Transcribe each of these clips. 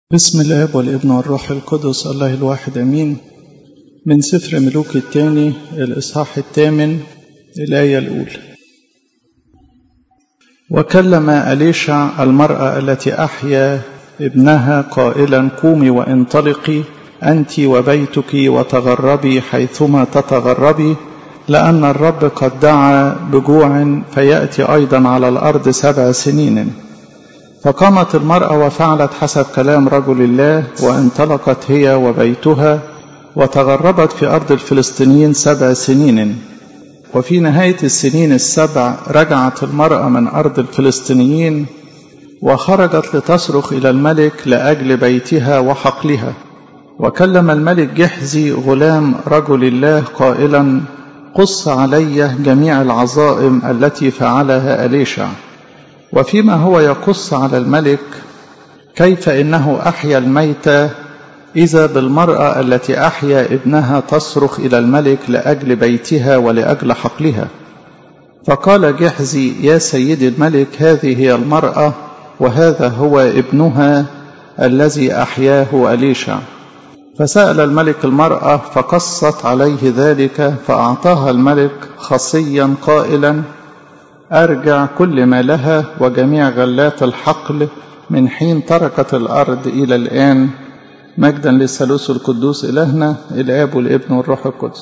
بسم الاب والابن والروح القدس الله الواحد امين من سفر ملوك الثاني الاصحاح الثامن الايه الاولى وكلم اليشع المراه التي احيا ابنها قائلا قومي وانطلقي انت وبيتك وتغربي حيثما تتغربي لان الرب قد دعا بجوع فياتي ايضا على الارض سبع سنين فقامت المرأة وفعلت حسب كلام رجل الله وانطلقت هي وبيتها وتغربت في أرض الفلسطينيين سبع سنين وفي نهاية السنين السبع رجعت المرأة من أرض الفلسطينيين وخرجت لتصرخ إلى الملك لأجل بيتها وحقلها وكلم الملك جحزي غلام رجل الله قائلا قص علي جميع العظائم التي فعلها أليشع وفيما هو يقص على الملك كيف انه احيا الميت اذا بالمراه التي احيا ابنها تصرخ الى الملك لاجل بيتها ولاجل حقلها فقال جحزي يا سيدي الملك هذه هي المراه وهذا هو ابنها الذي احياه اليشع فسال الملك المراه فقصت عليه ذلك فاعطاها الملك خصيا قائلا أرجع كل ما لها وجميع غلات الحقل من حين تركت الأرض إلى الآن مجدا للثالوث القدوس إلهنا الآب والابن والروح القدس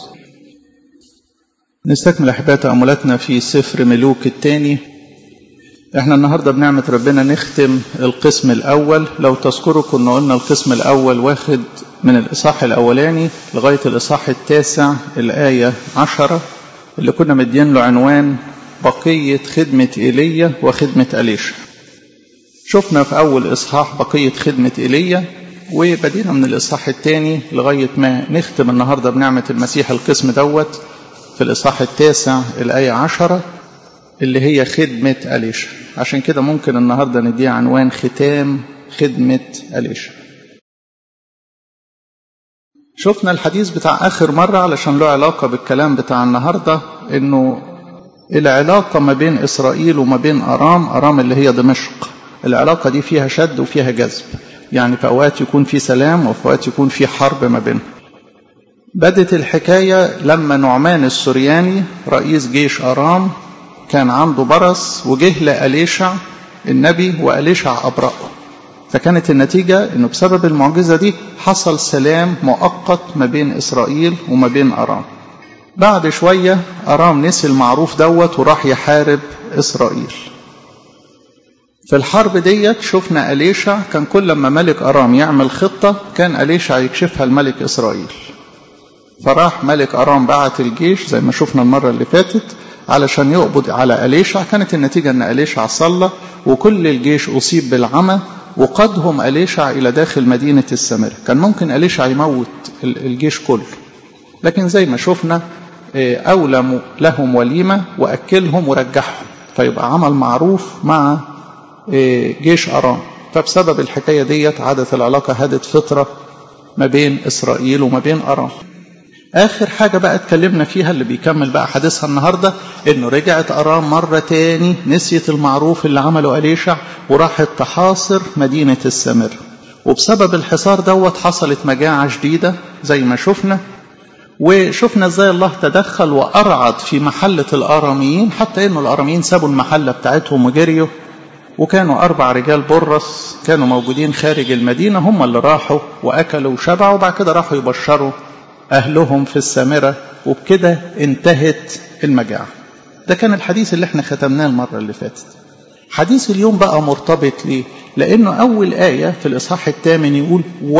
نستكمل أحباء تأملاتنا في سفر ملوك الثاني احنا النهاردة بنعمة ربنا نختم القسم الأول لو تذكروا كنا قلنا القسم الأول واخد من الإصحاح الأولاني لغاية الإصحاح التاسع الآية عشرة اللي كنا مدين له عنوان بقية خدمة إيليا وخدمة أليشا شفنا في أول إصحاح بقية خدمة إيليا وبدينا من الإصحاح الثاني لغاية ما نختم النهاردة بنعمة المسيح القسم دوت في الإصحاح التاسع الآية عشرة اللي هي خدمة أليشا عشان كده ممكن النهاردة نديها عنوان ختام خدمة أليشا شفنا الحديث بتاع آخر مرة علشان له علاقة بالكلام بتاع النهاردة إنه العلاقة ما بين إسرائيل وما بين أرام أرام اللي هي دمشق العلاقة دي فيها شد وفيها جذب يعني في أوقات يكون في سلام وفي أوقات يكون في حرب ما بينهم بدت الحكاية لما نعمان السرياني رئيس جيش أرام كان عنده برص وجه لأليشع النبي وأليشع أبرأه فكانت النتيجة أنه بسبب المعجزة دي حصل سلام مؤقت ما بين إسرائيل وما بين أرام بعد شوية أرام نسي المعروف دوت وراح يحارب إسرائيل في الحرب ديت شفنا أليشع كان كل لما ملك أرام يعمل خطة كان أليشع يكشفها الملك إسرائيل فراح ملك أرام بعت الجيش زي ما شفنا المرة اللي فاتت علشان يقبض على أليشع كانت النتيجة أن أليشع صلى وكل الجيش أصيب بالعمى وقادهم أليشع إلى داخل مدينة السامرة كان ممكن أليشع يموت الجيش كله لكن زي ما شفنا أولم لهم وليمة وأكلهم ورجعهم فيبقى عمل معروف مع جيش أرام فبسبب الحكاية ديت عادت العلاقة هدت فترة ما بين إسرائيل وما بين أرام آخر حاجة بقى اتكلمنا فيها اللي بيكمل بقى حديثها النهاردة إنه رجعت أرام مرة تاني نسيت المعروف اللي عمله أليشع وراحت تحاصر مدينة السامرة وبسبب الحصار دوت حصلت مجاعة شديدة زي ما شفنا وشفنا ازاي الله تدخل وارعد في محلة الاراميين حتى انه الاراميين سابوا المحلة بتاعتهم وجريوا وكانوا اربع رجال برص كانوا موجودين خارج المدينة هم اللي راحوا واكلوا وشبعوا وبعد كده راحوا يبشروا اهلهم في السامرة وبكده انتهت المجاعة ده كان الحديث اللي احنا ختمناه المرة اللي فاتت حديث اليوم بقى مرتبط ليه لانه اول آية في الاصحاح الثامن يقول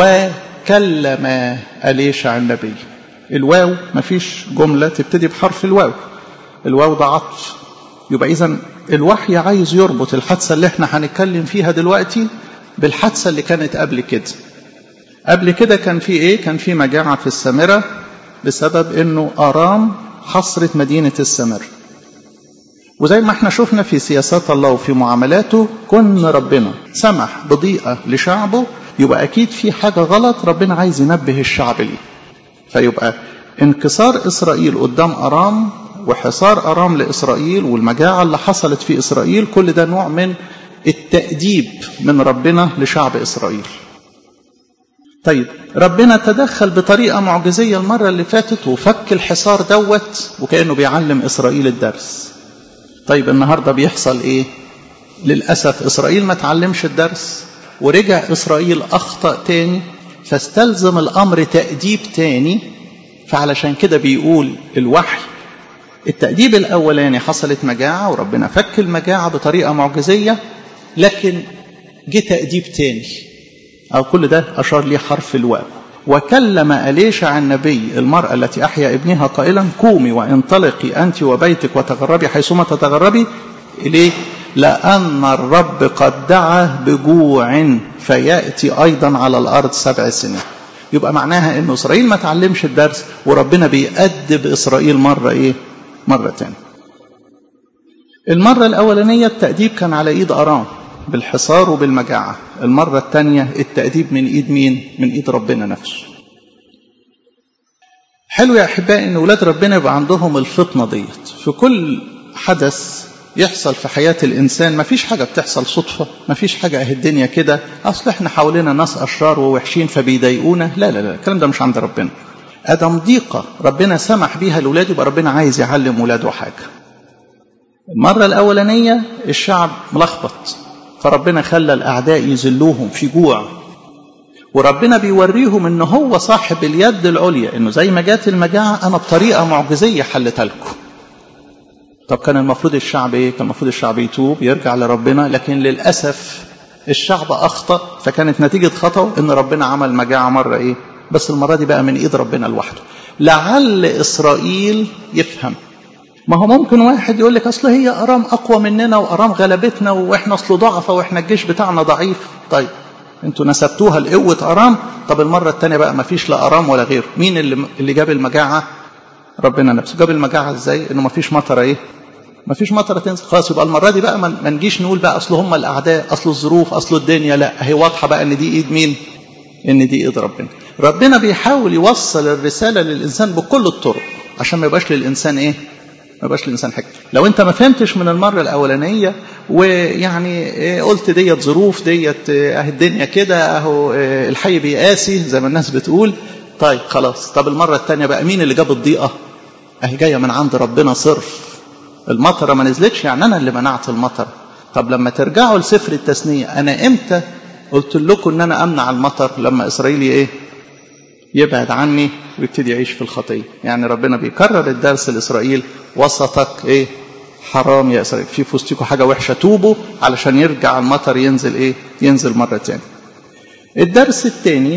وكلم أليشع النبي الواو مفيش جملة تبتدي بحرف الواو الواو ده عطف يبقى إذا الوحي عايز يربط الحادثة اللي احنا هنتكلم فيها دلوقتي بالحادثة اللي كانت قبل كده قبل كده كان في ايه كان في مجاعة في السامرة بسبب انه أرام حصرت مدينة السامرة وزي ما احنا شفنا في سياسات الله وفي معاملاته كن ربنا سمح بضيقة لشعبه يبقى أكيد في حاجة غلط ربنا عايز ينبه الشعب ليه فيبقى انكسار إسرائيل قدام أرام وحصار أرام لإسرائيل والمجاعة اللي حصلت في إسرائيل كل ده نوع من التأديب من ربنا لشعب إسرائيل طيب ربنا تدخل بطريقة معجزية المرة اللي فاتت وفك الحصار دوت وكأنه بيعلم إسرائيل الدرس طيب النهاردة بيحصل إيه للأسف إسرائيل ما تعلمش الدرس ورجع إسرائيل أخطأ تاني فاستلزم الأمر تأديب تاني فعلشان كده بيقول الوحي التأديب الأولاني حصلت مجاعة وربنا فك المجاعة بطريقة معجزية لكن جه تأديب تاني أو كل ده أشار ليه حرف الواو وكلم أليشع النبي المرأة التي أحيا ابنها قائلا قومي وانطلقي أنت وبيتك وتغربي حيثما تتغربي إليه لأن الرب قد دعا بجوع فيأتي أيضا على الأرض سبع سنين يبقى معناها أن إسرائيل ما تعلمش الدرس وربنا بيأدب إسرائيل مرة إيه مرة تانية المرة الأولانية التأديب كان على إيد أرام بالحصار وبالمجاعة المرة الثانية التأديب من إيد مين من إيد ربنا نفسه حلو يا أحبائي أن ولاد ربنا يبقى عندهم الفطنة ديت في كل حدث يحصل في حياة الإنسان ما فيش حاجة بتحصل صدفة ما فيش حاجة أهي الدنيا كده أصل إحنا حوالينا ناس أشرار ووحشين فبيضايقونا لا لا لا الكلام ده مش عند ربنا أدم ضيقة ربنا سمح بيها لولاده يبقى ربنا عايز يعلم ولاده حاجة المرة الأولانية الشعب ملخبط فربنا خلى الأعداء يذلوهم في جوع وربنا بيوريهم ان هو صاحب اليد العليا انه زي ما جات المجاعة انا بطريقة معجزية حلتها لكم طب كان المفروض الشعب ايه كان المفروض الشعب يتوب يرجع لربنا لكن للأسف الشعب أخطأ فكانت نتيجة خطأه ان ربنا عمل مجاعة مرة ايه بس المرة دي بقى من ايد ربنا لوحده لعل إسرائيل يفهم ما هو ممكن واحد يقول لك اصل هي ارام اقوى مننا وارام غلبتنا واحنا اصل ضعفة واحنا الجيش بتاعنا ضعيف طيب انتوا نسبتوها لقوة ارام طب المرة الثانية بقى ما فيش لا ارام ولا غيره مين اللي اللي جاب المجاعة ربنا نفسه جاب المجاعة ازاي انه ما فيش مطر ايه ما فيش مطر تنزل خلاص يبقى المرة دي بقى ما نجيش نقول بقى اصل هم الاعداء اصل الظروف اصل الدنيا لا هي واضحة بقى ان دي ايد مين ان دي ايد ربنا ربنا بيحاول يوصل الرسالة للانسان بكل الطرق عشان ما يبقاش للانسان ايه ما يبقاش الانسان حاجه لو انت ما فهمتش من المره الاولانيه ويعني قلت ديت ظروف ديت اهي الدنيا كده اهو الحي بيقاسي زي ما الناس بتقول طيب خلاص طب المره الثانيه بقى مين اللي جاب الضيقه اهي جايه من عند ربنا صرف المطره ما نزلتش يعني انا اللي منعت المطر طب لما ترجعوا لسفر التثنيه انا امتى قلت لكم ان انا امنع المطر لما اسرائيل ايه يبعد عني ويبتدي يعيش في الخطية يعني ربنا بيكرر الدرس لإسرائيل وسطك إيه حرام يا إسرائيل في في وسطكم حاجة وحشة توبوا علشان يرجع المطر ينزل إيه ينزل مرة تاني الدرس الثاني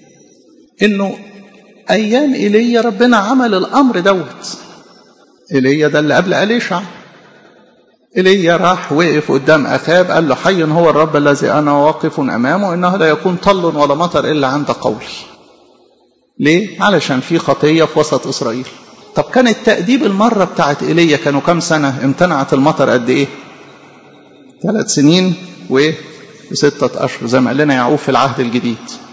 إنه أيام إيليا ربنا عمل الأمر دوت إيليا ده اللي قبل أليشع إيليا راح وقف قدام أخاب قال له حي هو الرب الذي أنا واقف أمامه إنه لا يكون طل ولا مطر إلا عند قولي ليه؟ علشان في خطية في وسط إسرائيل طب كان التأديب المرة بتاعت إيليا كانوا كام سنة امتنعت المطر قد إيه ثلاث سنين وستة أشهر زي ما قال لنا يعقوب في العهد الجديد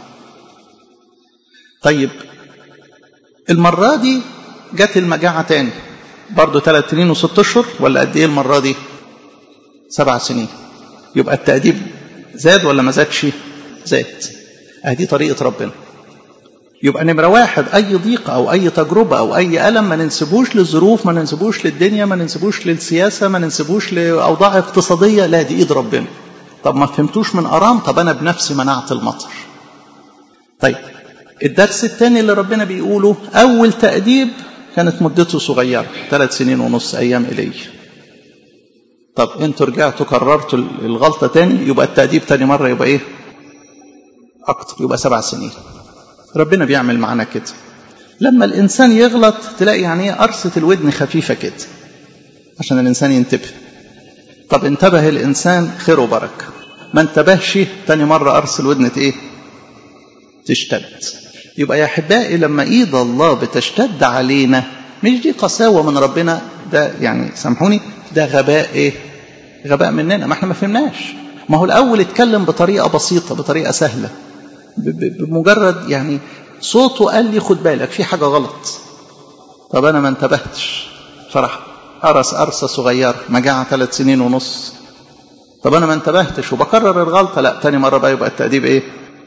طيب المرة دي جت المجاعة تاني برضه ثلاث سنين وست أشهر ولا قد إيه المرة دي سبع سنين يبقى التأديب زاد ولا ما زادش زاد أهدي طريقة ربنا يبقى نمرة واحد أي ضيقة أو أي تجربة أو أي ألم ما ننسبوش للظروف ما ننسبوش للدنيا ما ننسبوش للسياسة ما ننسبوش لأوضاع اقتصادية لا دي إيد ربنا طب ما فهمتوش من أرام طب أنا بنفسي منعت المطر طيب الدرس الثاني اللي ربنا بيقوله أول تأديب كانت مدته صغيرة ثلاث سنين ونص أيام إلي طب انتوا رجعتوا كررتوا الغلطة تاني يبقى التأديب تاني مرة يبقى إيه أكتر يبقى سبع سنين ربنا بيعمل معانا كده لما الإنسان يغلط تلاقي يعني قرصة الودن خفيفة كده عشان الإنسان ينتبه طب انتبه الإنسان خير وبركة ما انتبهش تاني مرة قرص الودن ايه تشتد يبقى يا أحبائي لما إيد الله بتشتد علينا مش دي قساوة من ربنا ده يعني سامحوني ده غباء ايه غباء مننا ما احنا ما فهمناش ما هو الأول اتكلم بطريقة بسيطة بطريقة سهلة بمجرد يعني صوته قال لي خد بالك في حاجة غلط طب أنا ما انتبهتش فرح قرص قرصة صغيرة مجاعة ثلاث سنين ونص طب أنا ما انتبهتش وبكرر الغلطة لا تاني مرة بقى يبقى التأديب إيه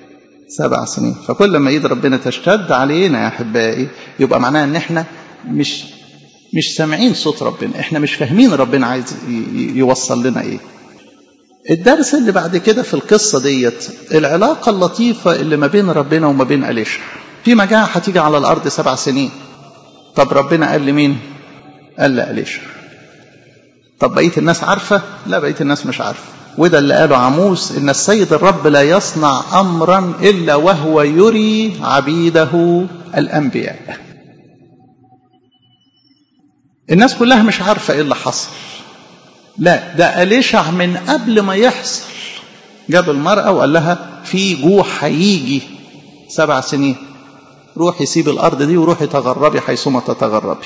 سبع سنين فكل ما ايد ربنا تشتد علينا يا احبائي يبقى معناها ان احنا مش مش سامعين صوت ربنا احنا مش فاهمين ربنا عايز يوصل لنا ايه الدرس اللي بعد كده في القصة ديت العلاقة اللطيفة اللي ما بين ربنا وما بين أليشع في مجاعة هتيجي على الأرض سبع سنين طب ربنا قال لمين قال لأليشع طب بقية الناس عارفة لا بقية الناس مش عارفة وده اللي قاله عموس إن السيد الرب لا يصنع أمرا إلا وهو يري عبيده الأنبياء الناس كلها مش عارفة إيه اللي حصل لا ده أليشع من قبل ما يحصل جاب المرأة وقال لها في جوع هيجي سبع سنين روحي سيب الأرض دي وروحي تغربي حيثما تتغربي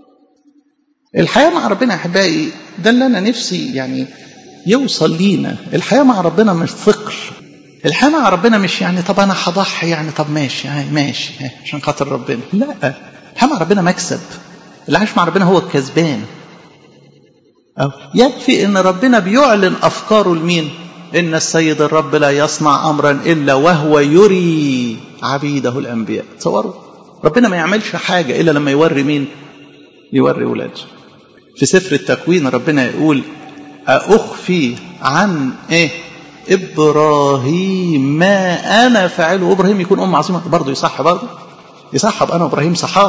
الحياة مع ربنا يا أحبائي ده اللي أنا نفسي يعني يوصل لينا الحياة مع ربنا مش ثقل الحياة مع ربنا مش يعني طب أنا هضحي يعني طب ماشي يعني ماشي عشان خاطر ربنا لا الحياة مع ربنا مكسب اللي عايش مع ربنا هو الكسبان أو يكفي ان ربنا بيعلن افكاره لمين ان السيد الرب لا يصنع امرا الا وهو يري عبيده الانبياء تصوروا ربنا ما يعملش حاجه الا لما يوري مين يوري ولاده في سفر التكوين ربنا يقول أخفي عن إيه إبراهيم ما أنا فاعله إبراهيم يكون أم عظيمة برضه يصح برضه يصح أنا وإبراهيم صحاب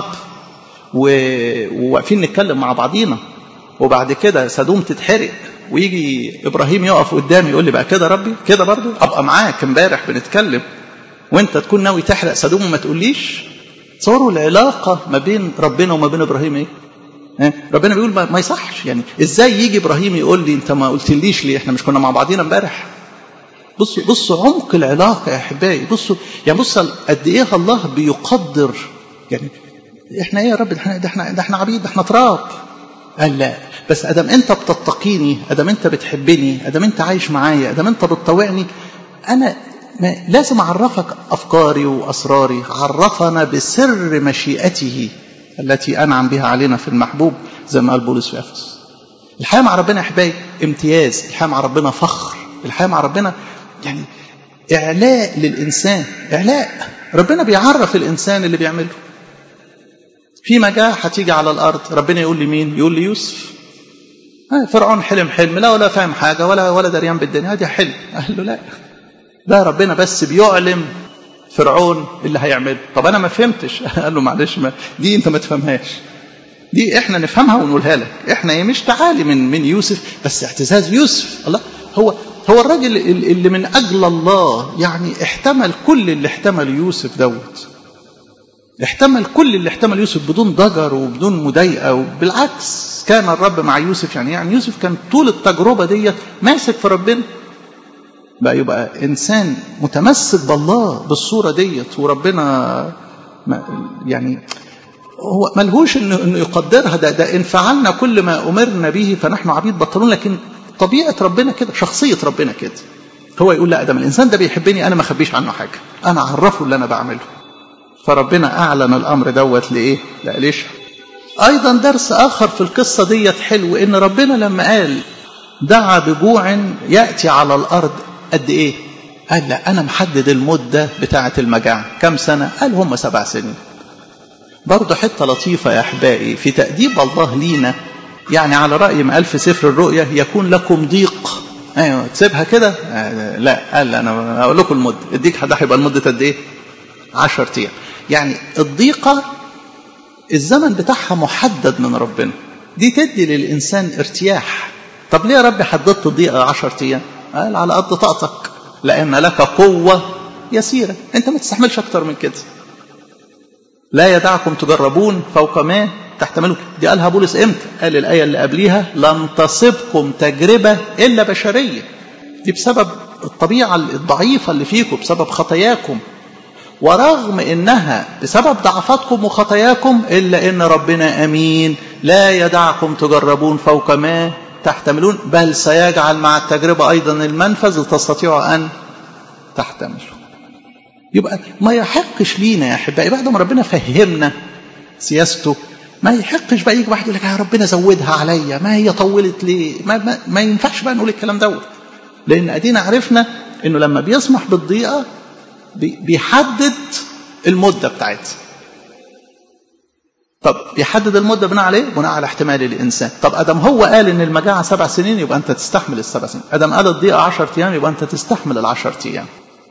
وواقفين نتكلم مع بعضينا وبعد كده سدوم تتحرق ويجي ابراهيم يقف قدامي يقول لي بقى كده ربي كده برضه ابقى معاك امبارح بنتكلم وانت تكون ناوي تحرق سدوم وما تقوليش تصوروا العلاقه ما بين ربنا وما بين ابراهيم ايه ربنا بيقول ما, ما يصحش يعني ازاي يجي ابراهيم يقول لي انت ما قلتليش ليه احنا مش كنا مع بعضينا امبارح بصوا بصوا عمق العلاقه يا احبائي بصوا يعني بصوا قد ايه الله بيقدر يعني احنا ايه يا رب ده احنا ده احنا, ده احنا عبيد ده احنا تراب قال لا بس ادم انت بتتقيني ادم انت بتحبني ادم انت عايش معايا ادم انت بتطوعني انا ما لازم اعرفك افكاري واسراري عرفنا بسر مشيئته التي انعم بها علينا في المحبوب زي ما قال بولس في افسس الحياه مع ربنا يا احبائي امتياز الحياه مع ربنا فخر الحياه مع ربنا يعني اعلاء للانسان اعلاء ربنا بيعرف الانسان اللي بيعمله في مجاعة هتيجي على الأرض ربنا يقول لي مين يقول لي يوسف فرعون حلم حلم لا ولا فاهم حاجة ولا ولا دريان بالدنيا دي حلم قال له لا ده ربنا بس بيعلم فرعون اللي هيعمله طب أنا ما فهمتش قال له معلش ما دي أنت ما تفهمهاش دي احنا نفهمها ونقولها لك احنا ايه مش تعالي من من يوسف بس اعتزاز يوسف الله هو هو الراجل اللي من اجل الله يعني احتمل كل اللي احتمل يوسف دوت احتمل كل اللي احتمل يوسف بدون ضجر وبدون مضايقه وبالعكس كان الرب مع يوسف يعني يعني يوسف كان طول التجربه ديت ماسك في ربنا بقى يبقى انسان متمسك بالله بالصوره ديت وربنا يعني هو ملهوش انه انه يقدرها ده ده ان فعلنا كل ما امرنا به فنحن عبيد بطلون لكن طبيعه ربنا كده شخصيه ربنا كده هو يقول لا ده الانسان ده بيحبني انا ما اخبيش عنه حاجه انا اعرفه اللي انا بعمله فربنا أعلن الأمر دوت لإيه؟ لأليشع. أيضا درس آخر في القصة ديت حلو إن ربنا لما قال دعا بجوع يأتي على الأرض قد إيه؟ قال لا أنا محدد المدة بتاعة المجاعة كم سنة؟ قال هم سبع سنين. برضه حتة لطيفة يا أحبائي في تأديب الله لينا يعني على رأي ما قال في سفر الرؤيا يكون لكم ضيق ايوه تسيبها كده؟ آه لا قال انا اقول لكم المده الضيق ده هيبقى المده قد ايه؟ 10 ايام يعني الضيقة الزمن بتاعها محدد من ربنا دي تدي للإنسان ارتياح طب ليه يا رب حددت الضيقة 10 أيام قال على قد طاقتك لأن لك قوة يسيرة أنت ما تستحملش أكتر من كده لا يدعكم تجربون فوق ما تحتملوا دي قالها بولس امتى قال الآية اللي قبليها لن تصبكم تجربة إلا بشرية دي بسبب الطبيعة الضعيفة اللي فيكم بسبب خطاياكم ورغم انها بسبب ضعفاتكم وخطاياكم الا ان ربنا امين لا يدعكم تجربون فوق ما تحتملون بل سيجعل مع التجربه ايضا المنفذ لتستطيعوا ان تحتملوا يبقى ما يحقش لينا يا احبائي بعد ما ربنا فهمنا سياسته ما يحقش بقى يجي واحد يقول لك يا ربنا زودها عليا ما هي طولت ليه ما, ما, ما ينفعش بقى نقول الكلام دوت لان ادينا عرفنا انه لما بيسمح بالضيقه بيحدد المدة بتاعتها طب بيحدد المدة بناء عليه بناء على احتمال الإنسان طب أدم هو قال إن المجاعة سبع سنين يبقى أنت تستحمل السبع سنين أدم قال الضيقة عشر أيام يبقى أنت تستحمل العشر أيام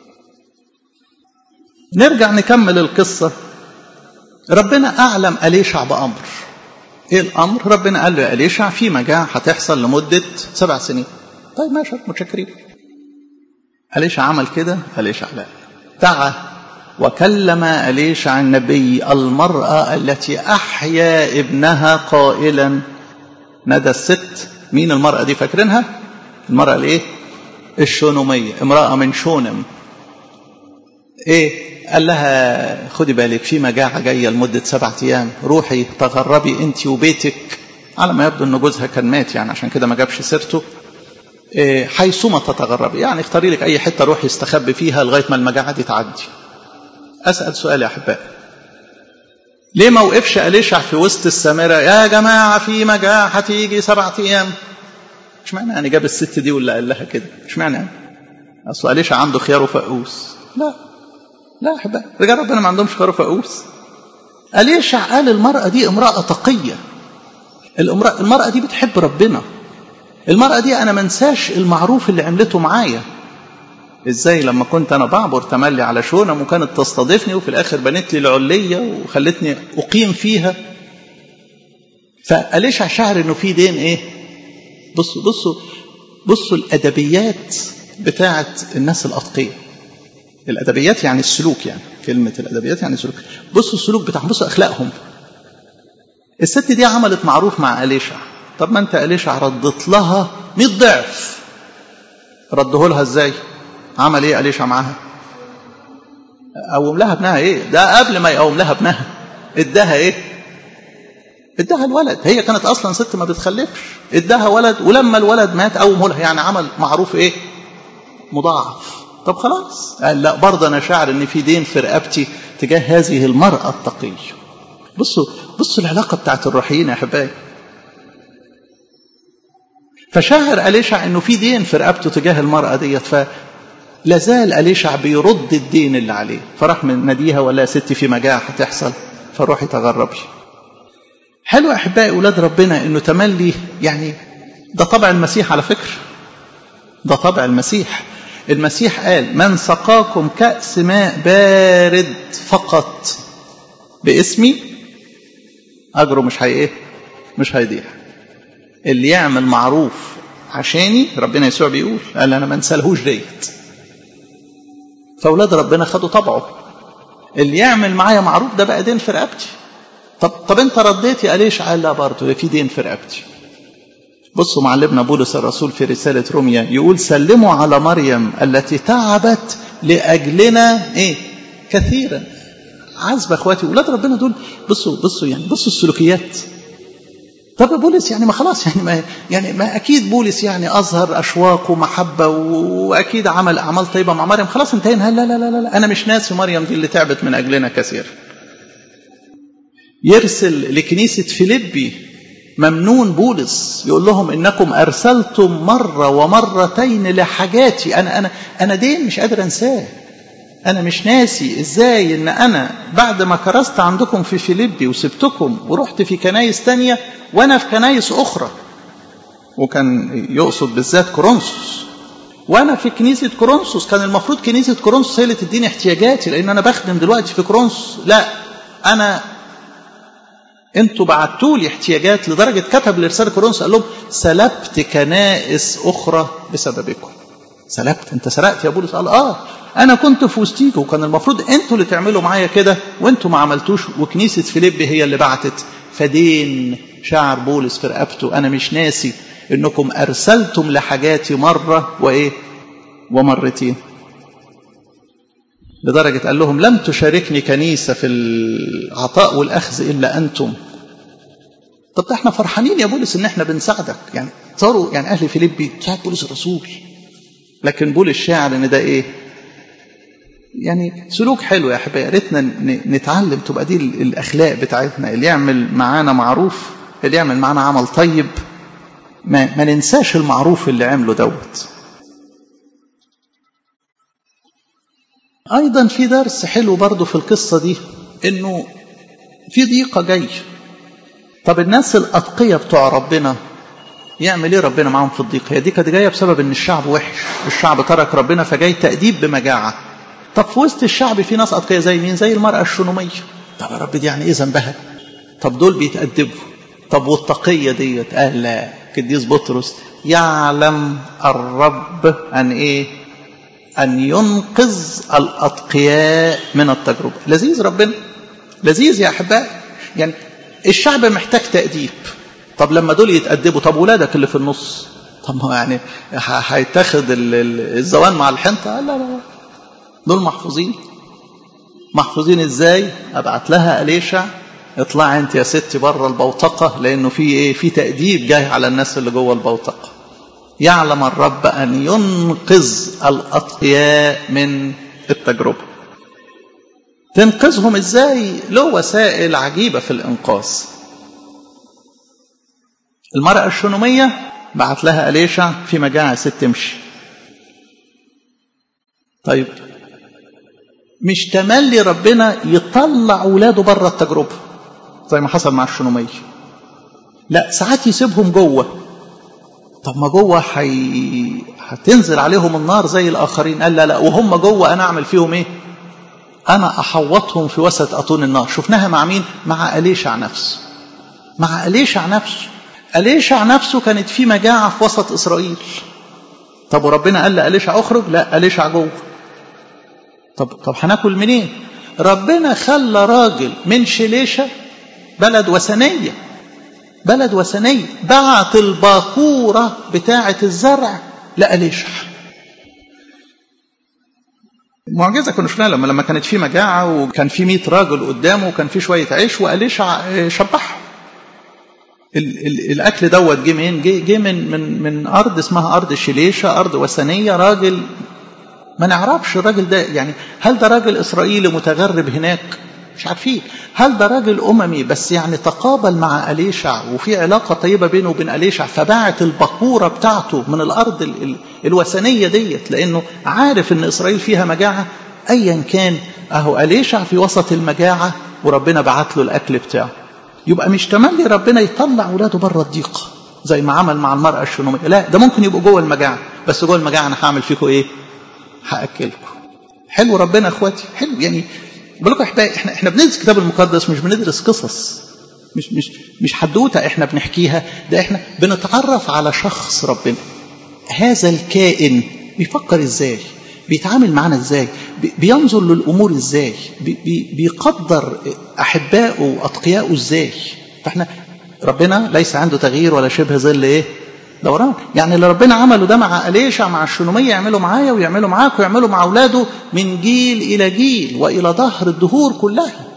نرجع نكمل القصة ربنا أعلم أليشع بأمر إيه الأمر ربنا قال له يا أليشع في مجاعة هتحصل لمدة سبع سنين طيب ماشي متشكرين أليشع عمل كده أليشع لا دعا وكلم أليشع النبي المرأة التي أحيا ابنها قائلا ندى الست مين المرأة دي فاكرينها المرأة الايه الشونومية امرأة من شونم ايه قال لها خدي بالك في مجاعة جاية لمدة سبعة أيام روحي تغربي أنت وبيتك على ما يبدو أن جوزها كان مات يعني عشان كده ما جابش سيرته إيه حيثما تتغربي يعني اختاري لك أي حتة روحي استخبي فيها لغاية ما المجاعة دي تعدي أسأل سؤال يا أحبائي ليه ما وقفش أليشع في وسط السامرة يا جماعة في مجاعة هتيجي سبعة أيام مش معنى يعني جاب الست دي ولا قال لها كده مش معنى يعني أصل أليشع عنده خيار وفقوس لا لا أحبائي رجال ربنا ما عندهمش خيار وفقوس أليشع قال المرأة دي امرأة تقية المرأة, المرأة دي بتحب ربنا المرأة دي أنا منساش المعروف اللي عملته معايا ازاي لما كنت انا بعبر تملي على شونم وكانت تستضيفني وفي الاخر بنت لي العليه وخلتني اقيم فيها فأليشع شعر انه في دين ايه بصوا بصوا بصوا الادبيات بتاعه الناس الاتقياء الادبيات يعني السلوك يعني كلمه الادبيات يعني السلوك بصوا السلوك بتاعهم بصوا اخلاقهم الست دي عملت معروف مع أليشع طب ما انت أليشع ردت لها 100 ضعف رده لها ازاي عمل ايه أليشع معاها قوم لها ابنها ايه ده قبل ما يقوم لها ابنها اداها ايه اداها الولد هي كانت اصلا ست ما بتخلفش اداها ولد ولما الولد مات قومه لها يعني عمل معروف ايه مضاعف طب خلاص قال لا برضه انا شاعر ان في دين في رقبتي تجاه هذه المراه التقيه بصوا بصوا العلاقه بتاعت الروحيين يا احبائي فشاعر أليشع انه في دين في رقبته تجاه المرأة ديت ف لازال أليشع بيرد الدين اللي عليه فراح من ناديها ولا يا ستي في مجاعة هتحصل فروحي تغربي حلو أحبائي أولاد ربنا إنه تملي يعني ده طبع المسيح على فكرة ده طبع المسيح المسيح قال من سقاكم كأس ماء بارد فقط باسمي أجره مش هي إيه مش هيضيع اللي يعمل معروف عشاني ربنا يسوع بيقول قال أنا ما انسالهوش ديت فاولاد ربنا خدوا طبعه اللي يعمل معايا معروف ده بقى دين في رقبتي طب طب انت رديت يا ليش قال لا برضه في دين في رقبتي بصوا معلمنا بولس الرسول في رسالة روميا يقول سلموا على مريم التي تعبت لأجلنا إيه كثيرا عذب اخواتي ولاد ربنا دول بصوا بصوا يعني بصوا السلوكيات طب يا بولس يعني ما خلاص يعني ما يعني ما اكيد بولس يعني اظهر اشواق ومحبه واكيد عمل اعمال طيبه مع مريم خلاص انتهينا لا لا لا لا انا مش ناسي مريم دي اللي تعبت من اجلنا كثير يرسل لكنيسه فيليبي ممنون بولس يقول لهم انكم ارسلتم مره ومرتين لحاجاتي انا انا انا دين مش قادر انساه انا مش ناسي ازاي ان انا بعد ما كرست عندكم في فيليبي وسبتكم ورحت في كنايس تانية وانا في كنايس اخرى وكان يقصد بالذات كورنثوس وانا في كنيسه كورنثوس كان المفروض كنيسه كورنثوس هي اللي تديني احتياجاتي لان انا بخدم دلوقتي في كورنثوس لا انا انتوا بعتوا لي احتياجات لدرجه كتب لرساله كورنثوس قال لهم سلبت كنائس اخرى بسببكم سلبت انت سرقت يا بولس قال اه انا كنت في وسطيكم وكان المفروض انتوا اللي تعملوا معايا كده وانتوا ما عملتوش وكنيسه فيليبي هي اللي بعتت فدين شعر بولس في رقبته انا مش ناسي انكم ارسلتم لحاجاتي مره وايه ومرتين لدرجه قال لهم لم تشاركني كنيسه في العطاء والاخذ الا انتم طب احنا فرحانين يا بولس ان احنا بنساعدك يعني صاروا يعني اهل فيليبي ساعد بولس الرسول لكن بولس شاعر ان ده ايه يعني سلوك حلو يا احبائي يا ريتنا نتعلم تبقى دي الاخلاق بتاعتنا اللي يعمل معانا معروف اللي يعمل معانا عمل طيب ما, ما ننساش المعروف اللي عمله دوت أيضا في درس حلو برضه في القصة دي إنه في ضيقة جاي طب الناس الأتقية بتوع ربنا يعمل ايه ربنا معاهم في الضيقة هي دي كانت جاية بسبب ان الشعب وحش الشعب ترك ربنا فجاي تأديب بمجاعة طب في وسط الشعب في ناس أتقية زي مين زي المرأة الشنومية طب يا رب دي يعني ايه ذنبها طب دول بيتأدبوا طب والتقية ديت قال لا قديس بطرس يعلم الرب أن إيه أن ينقذ الأتقياء من التجربة لذيذ ربنا لذيذ يا أحبائي يعني الشعب محتاج تأديب طب لما دول يتأدبوا طب ولادك اللي في النص طب ما يعني هيتاخد الزوان مع الحنطة لا لا دول محفوظين محفوظين ازاي ابعت لها أليشع اطلعي انت يا ستي بره البوتقة لانه في ايه في تأديب جاي على الناس اللي جوه البوتقة يعلم الرب ان ينقذ الاتقياء من التجربة تنقذهم ازاي له وسائل عجيبة في الانقاذ المرأة الشنومية بعت لها أليشع في مجاعة ست تمشي طيب مش تملي ربنا يطلع ولاده بره التجربة زي ما حصل مع الشنومية لا ساعات يسيبهم جوه طب ما جوه حي... هتنزل عليهم النار زي الآخرين قال لا لا وهم جوه أنا أعمل فيهم إيه أنا أحوطهم في وسط أطون النار شفناها مع مين مع أليشع نفسه مع أليشع نفسه أليشع نفسه كانت في مجاعة في وسط إسرائيل طب وربنا قال لأليشع أخرج لا أليشع جوه طب طب هناكل منين ربنا خلى راجل من شليشة بلد وثنية بلد وثنية بعت الباكورة بتاعة الزرع لأليشع معجزة كنا شفناها لما لما كانت في مجاعة وكان في 100 راجل قدامه وكان في شوية عيش وأليشع شبعهم ال ال الاكل دوت جه منين؟ جه جه من من من ارض اسمها ارض شليشه، ارض وثنيه، راجل ما نعرفش الراجل ده يعني هل ده راجل اسرائيلي متغرب هناك؟ مش عارفين، هل ده راجل اممي بس يعني تقابل مع اليشع وفي علاقه طيبه بينه وبين اليشع فبعت البقوره بتاعته من الارض ال ال الوثنيه ديت لانه عارف ان اسرائيل فيها مجاعه ايا كان اهو اليشع في وسط المجاعه وربنا بعت له الاكل بتاعه. يبقى مش تملي ربنا يطلع ولاده بره الضيقه زي ما عمل مع المرأة الشنومية لا ده ممكن يبقوا جوه المجاعة بس جوه المجاعة أنا هعمل فيكم إيه هأكلكم حلو ربنا إخواتي حلو يعني بقول لكم أحبائي إحنا إحنا بندرس الكتاب المقدس مش بندرس قصص مش مش مش حدوته إحنا بنحكيها ده إحنا بنتعرف على شخص ربنا هذا الكائن بيفكر إزاي بيتعامل معنا ازاي بينظر للامور ازاي بي بيقدر احبائه واتقيائه ازاي فاحنا ربنا ليس عنده تغيير ولا شبه ظل ايه دوران يعني اللي ربنا عمله ده مع أليشع مع الشنومية يعمله معايا ويعمله معاك ويعمله مع أولاده من جيل إلى جيل وإلى ظهر الدهور كلها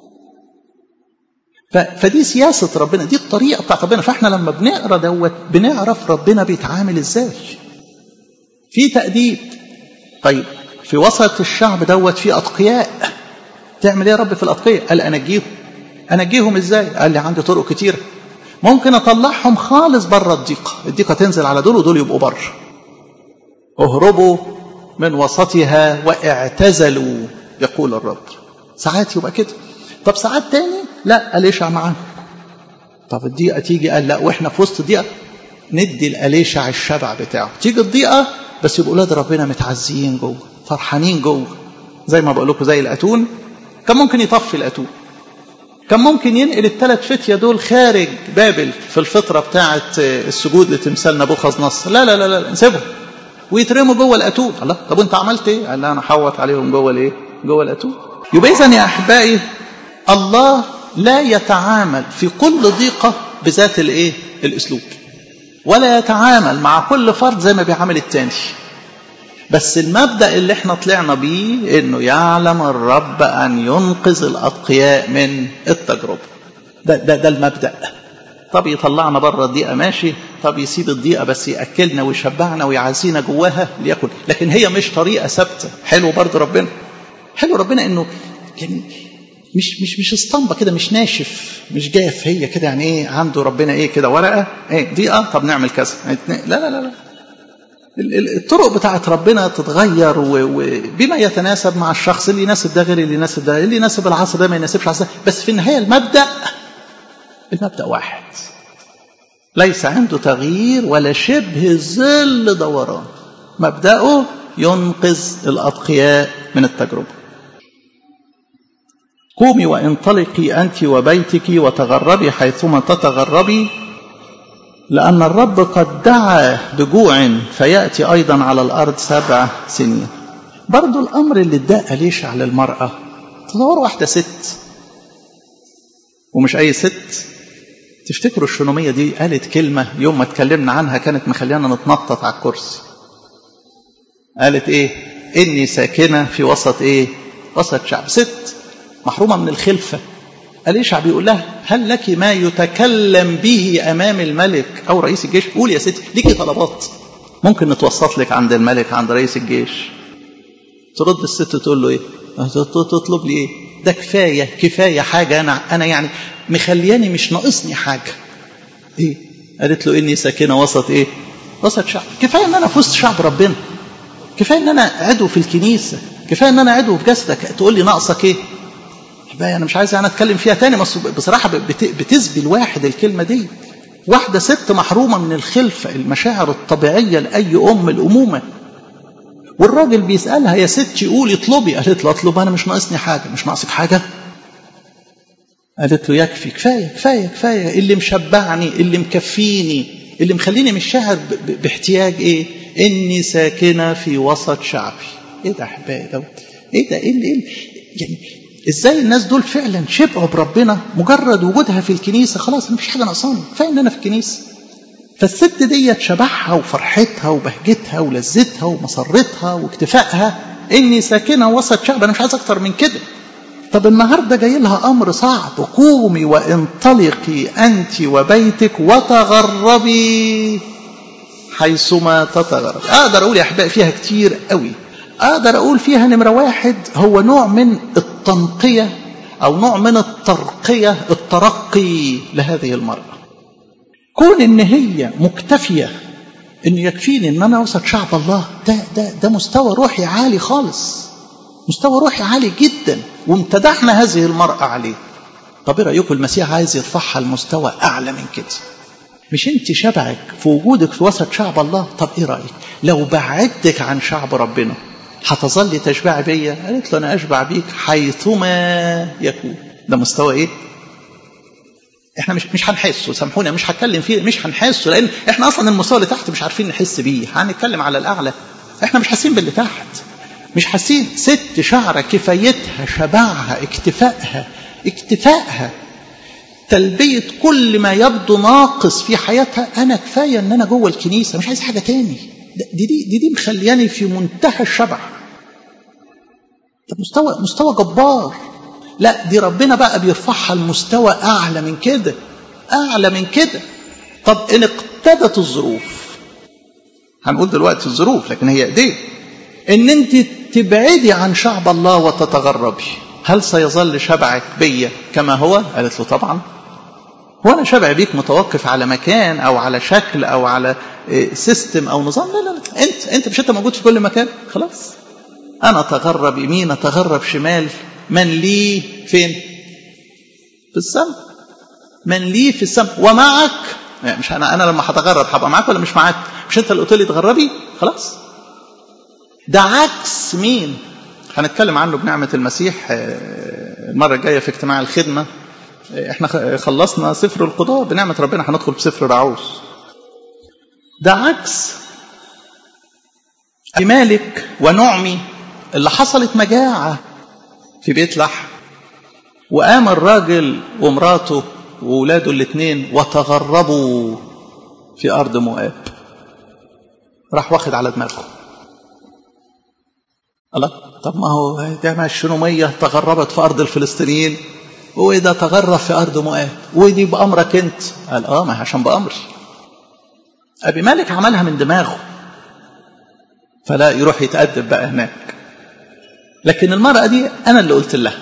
فدي سياسة ربنا دي الطريقة بتاعت ربنا فاحنا لما بنقرا دوت بنعرف ربنا بيتعامل ازاي في تأديب طيب في وسط الشعب دوت في أتقياء تعمل ايه يا رب في الأتقياء قال أنجيهم أنجيهم ازاي قال لي عندي طرق كتيرة ممكن أطلعهم خالص بره الضيقة الضيقة تنزل على دول ودول يبقوا بره اهربوا من وسطها واعتزلوا يقول الرب ساعات يبقى كده طب ساعات تاني لا أليشع معاهم طب الضيقة تيجي قال لا واحنا في وسط الضيقة ندي الأليشع الشبع بتاعه تيجي الضيقة بس يبقوا ولاد ربنا متعزيين جوه فرحانين جوه زي ما بقول لكم زي الاتون كان ممكن يطفي الاتون كان ممكن ينقل الثلاث فتية دول خارج بابل في الفترة بتاعة السجود لتمثال نبوخذ نصر لا لا لا لا نسيبهم ويترموا جوه الاتون الله طب انت عملت ايه؟ قال لا انا حوط عليهم جوه الايه؟ جوه الاتون يبقى اذا يا احبائي الله لا يتعامل في كل ضيقة بذات الايه؟ الاسلوب ولا يتعامل مع كل فرد زي ما بيعامل التاني بس المبدأ اللي احنا طلعنا بيه انه يعلم الرب ان ينقذ الاتقياء من التجربة ده, ده, ده المبدأ طب يطلعنا بره الضيقة ماشي طب يسيب الضيقة بس يأكلنا ويشبعنا ويعزينا جواها ليأكل لكن هي مش طريقة ثابتة حلو برضه ربنا حلو ربنا انه يعني مش مش مش اسطمبة كده مش ناشف مش جاف هي كده يعني ايه عنده ربنا ايه كده ورقة ايه ضيقة طب نعمل كذا لا لا لا لا الطرق بتاعت ربنا تتغير وبما يتناسب مع الشخص اللي يناسب ده غير اللي يناسب ده اللي يناسب العصر ده ما يناسبش العصر بس في النهايه المبدا المبدا واحد ليس عنده تغيير ولا شبه ظل دوران مبدأه ينقذ الأتقياء من التجربة قومي وانطلقي أنت وبيتك وتغربي حيثما تتغربي لأن الرب قد دعا بجوع فيأتي أيضا على الأرض سبع سنين برضو الأمر اللي اداء ليش على المرأة تصور واحدة ست ومش أي ست تفتكروا الشنومية دي قالت كلمة يوم ما اتكلمنا عنها كانت مخليانا نتنطط على الكرسي قالت ايه اني ساكنة في وسط ايه وسط شعب ست محرومة من الخلفة قال ايه شعب يقول لها هل لك ما يتكلم به امام الملك او رئيس الجيش قول يا ستي ليكي طلبات ممكن نتوسط لك عند الملك عند رئيس الجيش ترد الست تقول له ايه تطلب لي ايه ده كفايه كفايه حاجه انا انا يعني مخلياني مش ناقصني حاجه ايه قالت له اني ساكنه وسط ايه وسط شعب كفايه ان انا في وسط شعب ربنا كفايه ان انا عضو في الكنيسه كفايه ان انا عضو في جسدك تقول لي ناقصك ايه بقى انا مش عايز انا اتكلم فيها تاني بس بصراحه بتزبي الواحد الكلمه دي واحده ست محرومه من الخلفه المشاعر الطبيعيه لاي ام الامومه والراجل بيسالها يا ستي قولي اطلبي قالت له اطلب انا مش ناقصني حاجه مش ناقصك حاجه قالت له يكفي كفايه كفايه كفايه اللي مشبعني اللي مكفيني اللي مخليني مش شاعر باحتياج ايه اني ساكنه في وسط شعبي ايه ده احبائي ده ايه ده ايه اللي إيه يعني ازاي الناس دول فعلا شبعوا بربنا مجرد وجودها في الكنيسه خلاص مفيش حاجه ناقصاني كفايه ان انا في الكنيسه فالست ديت شبعها وفرحتها وبهجتها ولذتها ومسرتها واكتفائها اني ساكنه وسط شعب انا مش عايز اكتر من كده طب النهارده جاي لها امر صعب قومي وانطلقي انت وبيتك وتغربي حيثما تتغرب اقدر اقول يا احبائي فيها كتير قوي اقدر اقول فيها نمره واحد هو نوع من التنقيه او نوع من الترقيه الترقي لهذه المراه كون ان هي مكتفيه ان يكفيني ان انا اوسط شعب الله ده ده ده مستوى روحي عالي خالص مستوى روحي عالي جدا وامتدحنا هذه المرأة عليه طب ايه رأيكم المسيح عايز يرفعها لمستوى أعلى من كده مش انت شبعك في وجودك في وسط شعب الله طب ايه رأيك لو بعدتك عن شعب ربنا هتظلي تشبع بيا قالت له انا اشبع بيك حيثما يكون ده مستوى ايه احنا مش مش هنحسه سامحوني مش هتكلم فيه مش هنحسه لان احنا اصلا المستوى اللي تحت مش عارفين نحس بيه هنتكلم على الاعلى احنا مش حاسين باللي تحت مش حاسين ست شعره كفايتها شبعها اكتفائها اكتفائها تلبية كل ما يبدو ناقص في حياتها أنا كفاية إن أنا جوه الكنيسة مش عايز حاجة تاني دي دي دي, دي مخلياني في منتهى الشبع ده مستوى مستوى جبار لا دي ربنا بقى بيرفعها لمستوى أعلى من كده أعلى من كده طب إن اقتدت الظروف هنقول دلوقتي الظروف لكن هي إيديه إن أنت تبعدي عن شعب الله وتتغربي هل سيظل شبعك بيا كما هو قالت له طبعا هو انا شبع بيك متوقف على مكان او على شكل او على سيستم او نظام لا لا لا انت انت مش انت موجود في كل مكان خلاص انا اتغرب يمين اتغرب شمال من لي فين في السماء من لي في السماء ومعك يعني مش انا انا لما هتغرب هبقى معاك ولا مش معاك مش انت اللي قلت لي تغربي خلاص ده عكس مين هنتكلم عنه بنعمة المسيح المرة الجاية في اجتماع الخدمة احنا خلصنا سفر القضاء بنعمة ربنا هندخل في سفر رعوس ده عكس مالك ونعمي اللي حصلت مجاعة في بيت لحم وقام الراجل ومراته وولاده الاثنين وتغربوا في أرض مؤاب راح واخد على دماغه الله طب ما هو ده ما الشنومية تغربت في أرض الفلسطينيين وده تغرب في أرض مؤاب ودي بأمرك أنت قال آه ما عشان بأمري أبي مالك عملها من دماغه فلا يروح يتأدب بقى هناك لكن المرأة دي أنا اللي قلت لها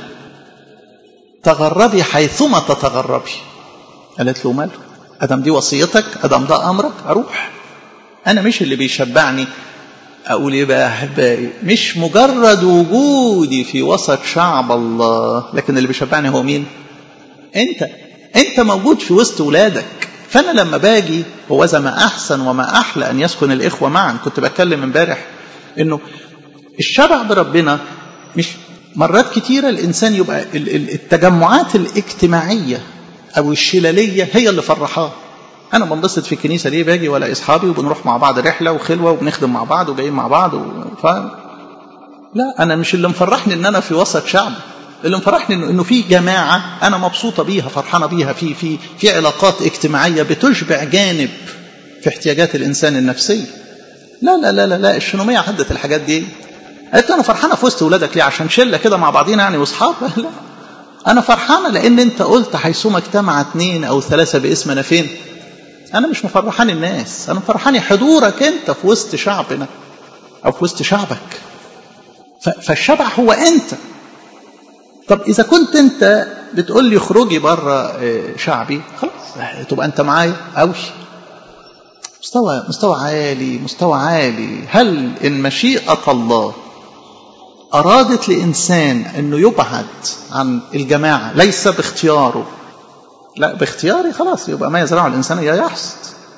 تغربي حيثما تتغربي قالت له ماله أدم دي وصيتك أدم ده أمرك أروح انا مش اللي بيشبعني اقول ايه بقى يا احبائي مش مجرد وجودي في وسط شعب الله لكن اللي بيشبعني هو مين انت انت موجود في وسط ولادك فانا لما باجي هو ذا ما احسن وما احلى ان يسكن الاخوه معا كنت بتكلم امبارح انه الشبع بربنا مش مرات كتيره الانسان يبقى التجمعات الاجتماعيه او الشلاليه هي اللي فرحاه انا بنبسط في الكنيسه ليه باجي ولا اصحابي وبنروح مع بعض رحله وخلوه وبنخدم مع بعض وجايين مع بعض و... ف... لا انا مش اللي مفرحني ان انا في وسط شعب اللي مفرحني انه انه في جماعه انا مبسوطه بيها فرحانه بيها في في في علاقات اجتماعيه بتشبع جانب في احتياجات الانسان النفسيه لا لا لا لا, لا الشنوميه عدت الحاجات دي قالت انا فرحانه في وسط ولادك ليه عشان شله كده مع بعضينا يعني واصحاب لا انا فرحانه لان انت قلت حيثما اجتمع اثنين او ثلاثه باسمنا فين انا مش مفرحان الناس انا مفرحاني حضورك انت في وسط شعبنا او في وسط شعبك فالشبع هو انت طب اذا كنت انت بتقول لي اخرجي بره شعبي خلاص تبقى انت معايا قوي مستوى مستوى عالي مستوى عالي هل ان مشيئه الله ارادت لانسان انه يبعد عن الجماعه ليس باختياره لا باختياري خلاص يبقى ما يزرعه الانسان يحصد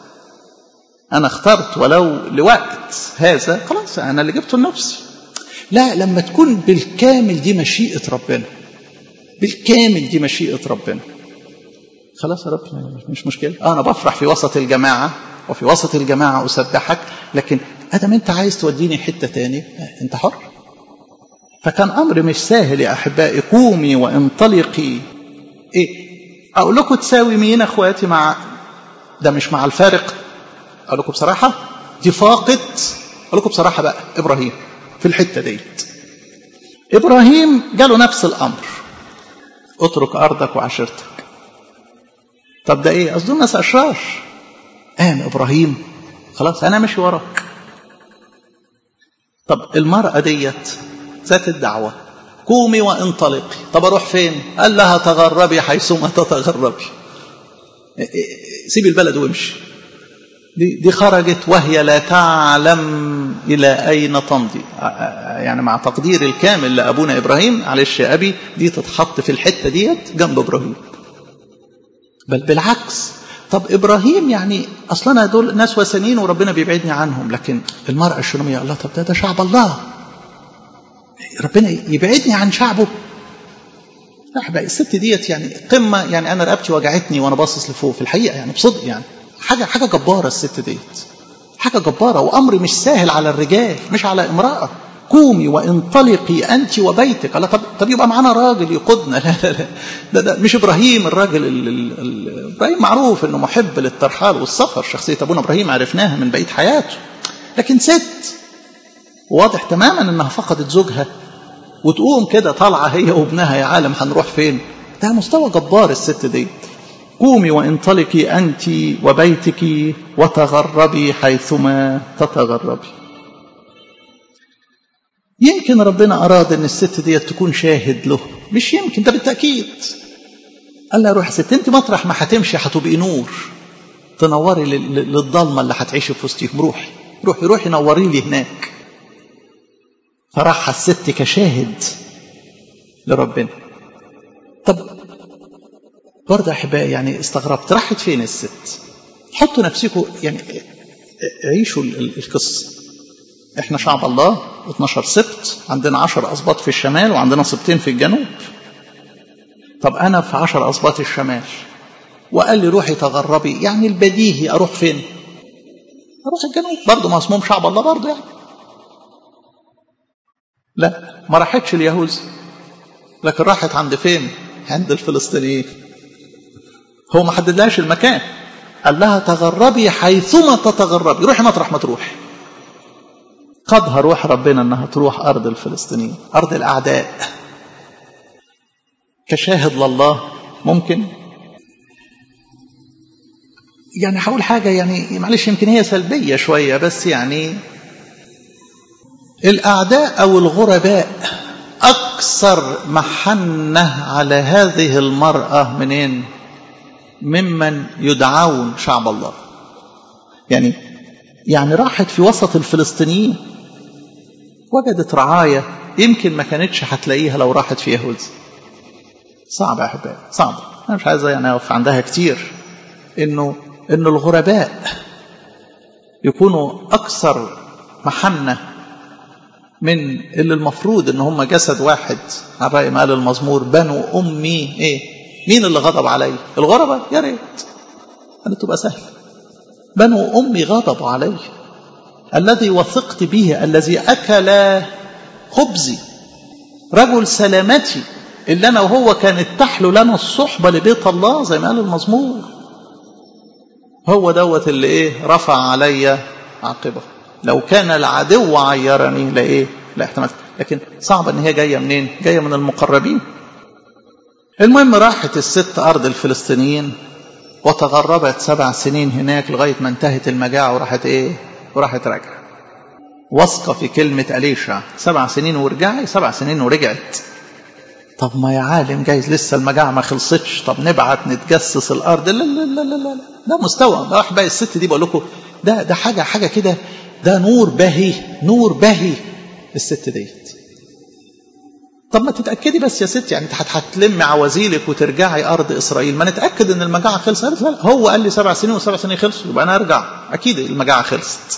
انا اخترت ولو لوقت هذا خلاص انا اللي جبته لنفسي لا لما تكون بالكامل دي مشيئه ربنا بالكامل دي مشيئه ربنا خلاص يا رب مش مشكله انا بفرح في وسط الجماعه وفي وسط الجماعه اسبحك لكن ادم انت عايز توديني حته تاني انت حر فكان امر مش سهل يا احبائي قومي وانطلقي ايه اقول لكم تساوي مين اخواتي مع ده مش مع الفارق اقول لكم بصراحه دي فاقد اقول لكم بصراحه بقى ابراهيم في الحته ديت ابراهيم جاله نفس الامر اترك ارضك وعشيرتك طب ده ايه قصده الناس اشرار قام ابراهيم خلاص انا ماشي وراك طب المراه ديت ذات الدعوه قومي وانطلقي طب اروح فين قال لها تغربي حيثما تتغربي سيبي البلد وامشي دي, دي خرجت وهي لا تعلم الى اين تمضي يعني مع تقدير الكامل لابونا ابراهيم معلش يا ابي دي تتحط في الحته ديت جنب ابراهيم بل بالعكس طب ابراهيم يعني اصلا دول ناس وثنيين وربنا بيبعدني عنهم لكن المراه الشلوميه الله طب ده ده شعب الله ربنا يبعدني عن شعبه لا بقى الست ديت يعني قمه يعني انا رقبتي وجعتني وانا باصص لفوق في الحقيقه يعني بصدق يعني حاجه حاجه جباره الست ديت حاجه جباره وامر مش سهل على الرجال مش على امراه قومي وانطلقي انت وبيتك الله طب طب يبقى معانا راجل يقودنا لا لا لا ده, ده مش ابراهيم الراجل ال ال ال ابراهيم معروف انه محب للترحال والسفر شخصيه ابونا ابراهيم عرفناها من بقيه حياته لكن ست واضح تماما انها فقدت زوجها وتقوم كده طالعه هي وابنها يا عالم هنروح فين ده مستوى جبار الست دي قومي وانطلقي انت وبيتك وتغربي حيثما تتغربي يمكن ربنا اراد ان الست دي تكون شاهد له مش يمكن ده بالتاكيد قال لها روح يا ست انت مطرح ما هتمشي هتبقي نور تنوري للضلمه اللي هتعيشي في وسطيهم روحي روحي روحي نوري لي هناك فراح الست كشاهد لربنا طب برضه احبائي يعني استغربت راحت فين الست حطوا نفسكم يعني عيشوا القصه احنا شعب الله 12 سبت عندنا 10 اسباط في الشمال وعندنا سبتين في الجنوب طب انا في 10 اسباط الشمال وقال لي روحي تغربي يعني البديهي اروح فين اروح الجنوب برضه ما اسمهم شعب الله برضه يعني لا ما راحتش اليهوذا لكن راحت عند فين عند الفلسطينيين هو ما حددلهاش المكان قال لها تغربي حيثما تتغربي روحي مطرح ما تروحي قدها روح ربنا انها تروح ارض الفلسطينيين ارض الاعداء كشاهد لله ممكن يعني هقول حاجه يعني معلش يمكن هي سلبيه شويه بس يعني الاعداء او الغرباء اكثر محنه على هذه المراه منين ممن يدعون شعب الله يعني يعني راحت في وسط الفلسطينيين وجدت رعاية يمكن ما كانتش هتلاقيها لو راحت في يهوذا صعب يا احبائي صعب انا مش عايز يعني اقف عندها كتير انه ان الغرباء يكونوا اكثر محنه من اللي المفروض ان هم جسد واحد على راي ما قال المزمور بنو امي ايه مين اللي غضب علي الغرباء يا ريت أن تبقى سهل بنو امي غضبوا علي الذي وثقت به الذي اكل خبزي رجل سلامتي اللي انا وهو كانت تحلو لنا الصحبه لبيت الله زي ما قال المزمور هو دوت اللي ايه رفع علي عاقبه لو كان العدو عيرني لايه لا احتملت لكن صعب ان هي جايه منين جايه من المقربين المهم راحت الست ارض الفلسطينيين وتغربت سبع سنين هناك لغايه ما انتهت المجاعه وراحت ايه وراحت راجعه واثقه في كلمه اليشع سبع سنين ورجعي سبع سنين ورجعت طب ما يا عالم جايز لسه المجاعة ما خلصتش طب نبعت نتجسس الأرض لا لا لا لا لا ده مستوى ده واحد بقى الست دي بقول لكم ده ده حاجة حاجة كده ده نور باهي نور باهي الست ديت طب ما تتأكدي بس يا ست يعني هتلمي عوازيلك وترجعي أرض إسرائيل ما نتأكد إن المجاعة خلصت لا هو قال لي سبع سنين وسبع سنين خلصوا يبقى أنا أرجع أكيد المجاعة خلصت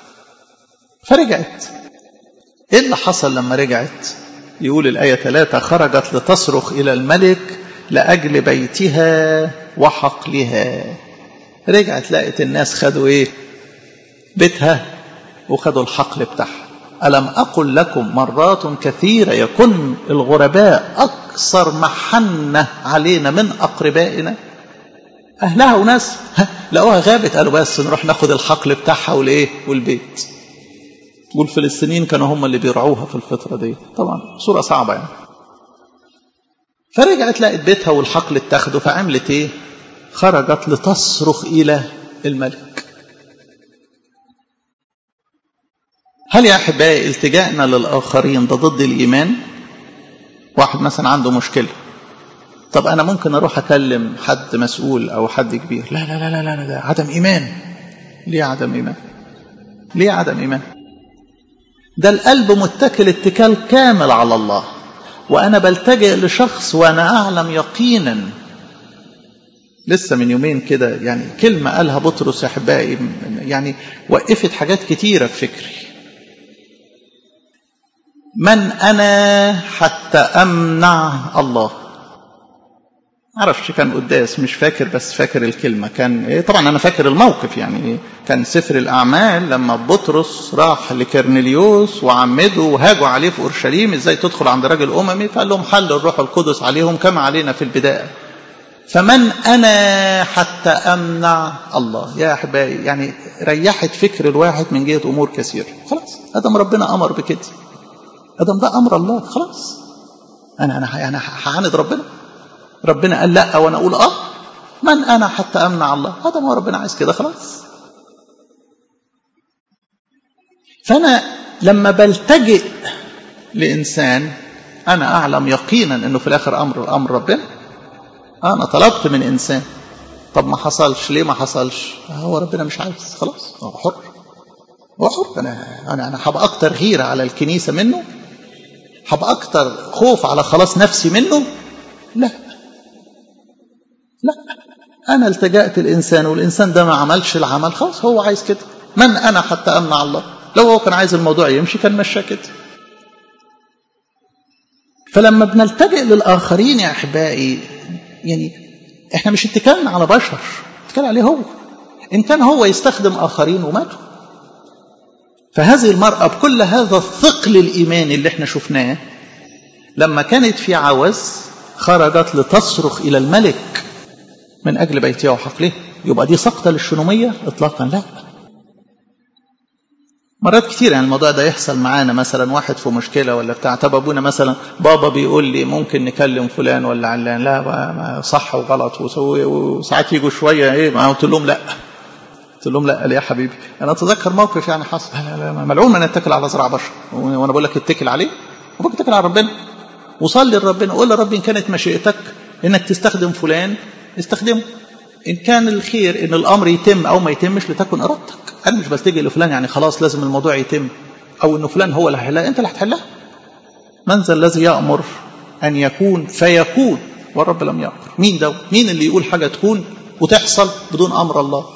فرجعت إيه اللي حصل لما رجعت يقول الآية ثلاثة خرجت لتصرخ إلى الملك لأجل بيتها وحقلها رجعت لقت الناس خدوا إيه بيتها وخدوا الحقل بتاعها ألم أقل لكم مرات كثيرة يكون الغرباء أكثر محنة علينا من أقربائنا أهلها وناس لقوها غابت قالوا بس نروح ناخد الحقل بتاعها والإيه والبيت والفلسطينيين كانوا هم اللي بيرعوها في الفترة دي طبعا صورة صعبة يعني فرجعت لقت بيتها والحقل اتاخده فعملت ايه خرجت لتصرخ إلى الملك هل يا أحبائي التجائنا للآخرين ده ضد الإيمان واحد مثلا عنده مشكلة طب أنا ممكن أروح أكلم حد مسؤول أو حد كبير لا لا لا لا لا ده عدم إيمان ليه عدم إيمان ليه عدم إيمان ده القلب متكل اتكال كامل على الله وأنا بلتجئ لشخص وأنا أعلم يقينا لسه من يومين كده يعني كلمة قالها بطرس يا أحبائي يعني وقفت حاجات كتيرة في فكري من أنا حتى أمنع الله معرفش كان قداس مش فاكر بس فاكر الكلمة كان إيه طبعا أنا فاكر الموقف يعني إيه كان سفر الأعمال لما بطرس راح لكرنليوس وعمده وهاجوا عليه في أورشليم إزاي تدخل عند راجل أممي فقال لهم حل الروح القدس عليهم كما علينا في البداية فمن أنا حتى أمنع الله يا أحبائي يعني ريحت فكر الواحد من جهة أمور كثيرة خلاص أدم ربنا أمر بكده أدم ده أمر الله خلاص أنا أنا يعني هعاند ربنا ربنا قال لا وانا اقول اه من انا حتى امنع الله هذا ما ربنا عايز كده خلاص فانا لما بلتجئ لانسان انا اعلم يقينا انه في الاخر امر امر ربنا انا طلبت من انسان طب ما حصلش ليه ما حصلش هو ربنا مش عايز خلاص هو حر هو حر انا انا انا هبقى اكتر غيره على الكنيسه منه هبقى اكتر خوف على خلاص نفسي منه لا لا أنا التجأت الإنسان والإنسان ده ما عملش العمل خلاص هو عايز كده من أنا حتى أمنع الله لو هو كان عايز الموضوع يمشي كان مشى كده فلما بنلتجئ للآخرين يا أحبائي يعني إحنا مش اتكلنا على بشر اتكلنا عليه هو إن كان هو يستخدم آخرين وماتوا فهذه المرأة بكل هذا الثقل الإيماني اللي احنا شفناه لما كانت في عوز خرجت لتصرخ إلى الملك من أجل بيتها وحقله يبقى دي سقطة للشنومية إطلاقا لا مرات كتير يعني الموضوع ده يحصل معانا مثلا واحد في مشكلة ولا بتاع طب أبونا مثلا بابا بيقول لي ممكن نكلم فلان ولا علان لا ما صح وغلط وساعات يجوا شوية إيه ما قلت لهم لا قلت لهم لا يا حبيبي أنا أتذكر موقف يعني حصل لا لا ملعون من اتكل على زرع بشر وأنا بقول لك اتكل عليه وبقول اتكل على ربنا وصلي لربنا قول لرب إن كانت مشيئتك إنك تستخدم فلان استخدمه إن كان الخير إن الأمر يتم أو ما يتمش لتكن إرادتك انا مش بلتجي لفلان يعني خلاص لازم الموضوع يتم او انه فلان هو اللي هيحلها انت اللي هتحلها من ذا الذي يامر ان يكون فيكون والرب لم يامر مين ده مين اللي يقول حاجه تكون وتحصل بدون امر الله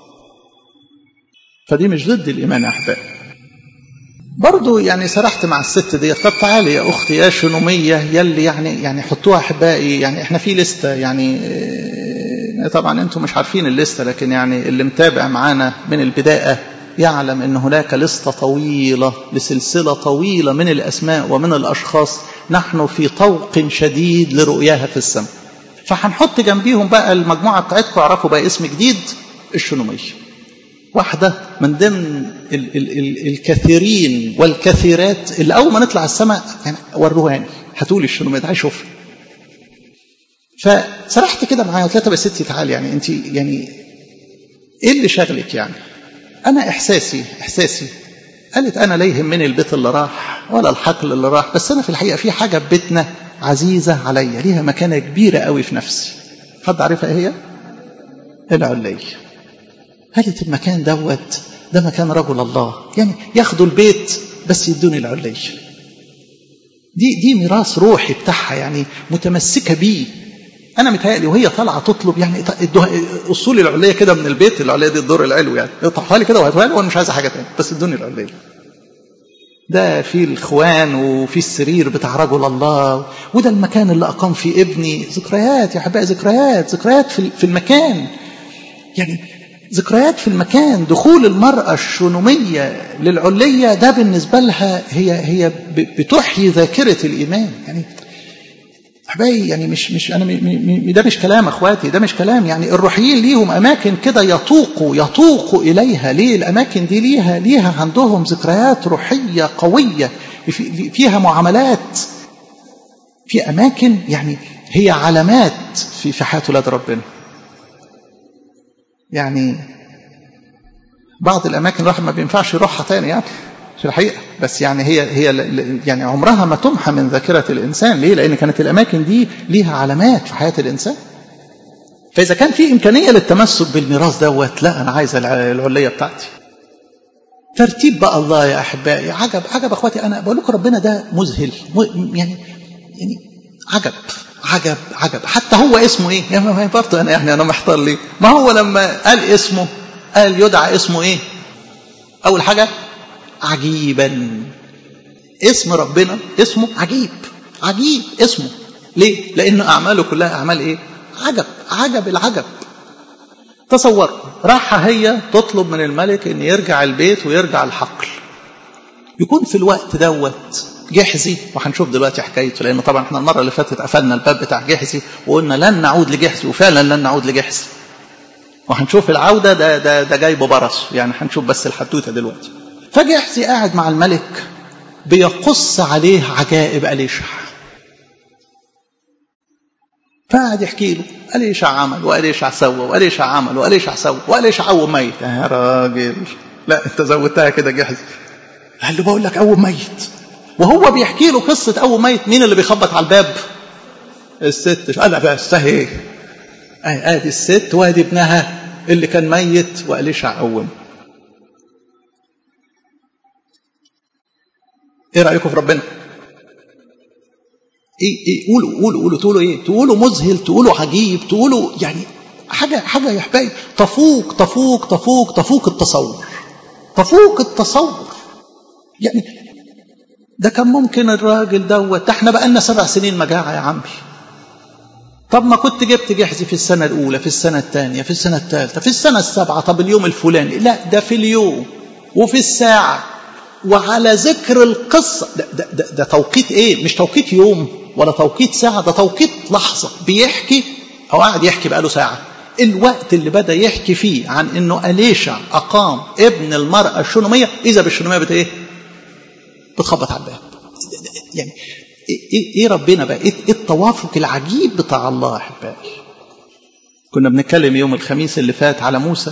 فدي مش ضد الايمان يا احبائي برضو يعني سرحت مع الست دي طب تعالي يا اختي يا شنوميه يلي يعني يعني حطوها احبائي يعني احنا في لسته يعني طبعا انتم مش عارفين الليسته لكن يعني اللي متابع معانا من البدايه يعلم ان هناك لسته طويله لسلسله طويله من الاسماء ومن الاشخاص نحن في طوق شديد لرؤياها في السماء فهنحط جنبيهم بقى المجموعه بتاعتكم اعرفوا بقى اسم جديد الشنوميه واحده من ضمن ال ال ال الكثيرين والكثيرات اللي اول ما نطلع السماء يعني وروهاني هاتولي الشنوميه ده هشوفها فسرحت كده معايا قلت لها طب يا ستي تعالي يعني انت يعني ايه اللي شغلك يعني انا احساسي احساسي قالت انا لا يهمني البيت اللي راح ولا الحقل اللي راح بس انا في الحقيقه في حاجه في بيتنا عزيزه عليا ليها مكانه كبيره قوي في نفسي حد عارفها ايه هي العليه قالت المكان دوت ده مكان رجل الله يعني ياخدوا البيت بس يدوني العليه دي دي ميراث روحي بتاعها يعني متمسكه بيه انا متهيألي وهي طالعه تطلب يعني اصول العليه كده من البيت العليه دي الدور العلوي يعني اقطعها لي كده وهاتوها لي وانا مش عايزه حاجه تاني بس ادوني العليه ده في الاخوان وفي السرير بتاع رجل الله وده المكان اللي اقام فيه ابني ذكريات يا احبائي ذكريات ذكريات في في المكان يعني ذكريات في المكان دخول المرأة الشنومية للعلية ده بالنسبة لها هي هي بتحيي ذاكرة الإيمان يعني احبائي يعني مش مش انا م ده مش كلام اخواتي ده مش كلام يعني الروحيين ليهم اماكن كده يطوقوا يطوقوا اليها ليه الاماكن دي ليها ليها عندهم ذكريات روحيه قويه فيها معاملات في اماكن يعني هي علامات في في حياه ولاد ربنا يعني بعض الاماكن الواحد ما بينفعش يروحها تاني يعني في الحقيقه بس يعني هي هي يعني عمرها ما تمحى من ذاكره الانسان ليه؟ لان كانت الاماكن دي ليها علامات في حياه الانسان. فاذا كان في امكانيه للتمسك بالميراث دوت لا انا عايز العليه بتاعتي. ترتيب بقى الله يا احبائي عجب عجب اخواتي انا بقول لكم ربنا ده مذهل يعني يعني عجب عجب عجب حتى هو اسمه ايه؟ يعني برضه انا يعني انا محتار ليه؟ ما هو لما قال اسمه قال يدعى اسمه ايه؟ اول حاجه عجيبا اسم ربنا اسمه عجيب عجيب اسمه ليه لان اعماله كلها اعمال ايه عجب عجب العجب تصور راح هي تطلب من الملك ان يرجع البيت ويرجع الحقل يكون في الوقت دوت جحزي وهنشوف دلوقتي حكايته لان طبعا احنا المره اللي فاتت قفلنا الباب بتاع جحزي وقلنا لن نعود لجحزي وفعلا لن نعود لجحزي وهنشوف العوده ده ده ده جاي ببرص يعني هنشوف بس الحدوته دلوقتي فجحزي قاعد مع الملك بيقص عليه عجائب أليشع فقعد يحكي له أليشع عمل وأليشع سوى وأليشع عمل وأليشع سوى وأليشع قوم ميت يا راجل لا انت زودتها كده جحزي قال له بقول لك قوم ميت وهو بيحكي له قصة قوم ميت مين اللي بيخبط على الباب الست قال بس اهي ادي الست وادي ابنها اللي كان ميت وأليشع قوم ايه رايكم في ربنا ايه ايه قولوا قولوا قولوا تقولوا ايه تقولوا مذهل تقولوا عجيب تقولوا يعني حاجه حاجه يا حبايبي تفوق تفوق تفوق تفوق التصور تفوق التصور يعني ده كان ممكن الراجل دوت ده احنا بقالنا سبع سنين مجاعه يا عمي طب ما كنت جبت جحزي في السنه الاولى في السنه الثانيه في السنه الثالثه في السنه السابعه طب اليوم الفلاني لا ده في اليوم وفي الساعه وعلى ذكر القصة ده, ده, ده, ده توقيت ايه مش توقيت يوم ولا توقيت ساعة ده توقيت لحظة بيحكي أو قاعد يحكي بقاله ساعة الوقت اللي بدأ يحكي فيه عن انه أليشع أقام ابن المرأة الشنومية إذا بالشنومية بت ايه بتخبط على الباب يعني ايه, إيه ربنا بقى ايه التوافق العجيب بتاع الله احبائي كنا بنتكلم يوم الخميس اللي فات على موسى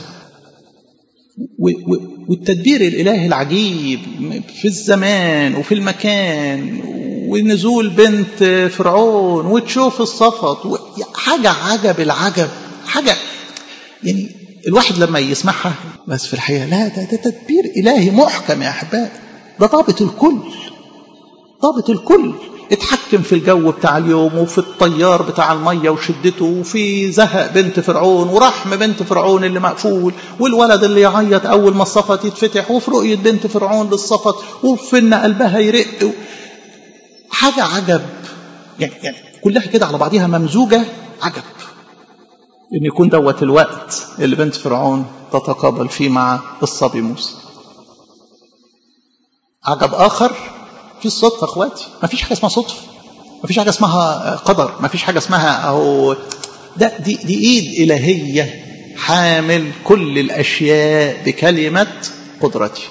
والتدبير الإلهي العجيب في الزمان وفي المكان ونزول بنت فرعون وتشوف الصفط حاجة عجب العجب حاجة يعني الواحد لما يسمعها بس في الحقيقة لا ده, ده تدبير إلهي محكم يا أحبائي ده ضابط الكل ضابط الكل اتحكم في الجو بتاع اليوم وفي الطيار بتاع المية وشدته وفي زهق بنت فرعون ورحم بنت فرعون اللي مقفول والولد اللي يعيط أول ما الصفت يتفتح وفي رؤية بنت فرعون للصفت وفي إن قلبها يرق حاجة عجب يعني, يعني كلها كده على بعضها ممزوجة عجب إن يكون دوت الوقت اللي بنت فرعون تتقابل فيه مع الصبي موسى عجب آخر في الصدفة اخواتي ما فيش حاجة اسمها صدفة ما فيش حاجة اسمها قدر ما فيش حاجة اسمها أو ده دي, دي إيد إلهية حامل كل الأشياء بكلمة قدرتي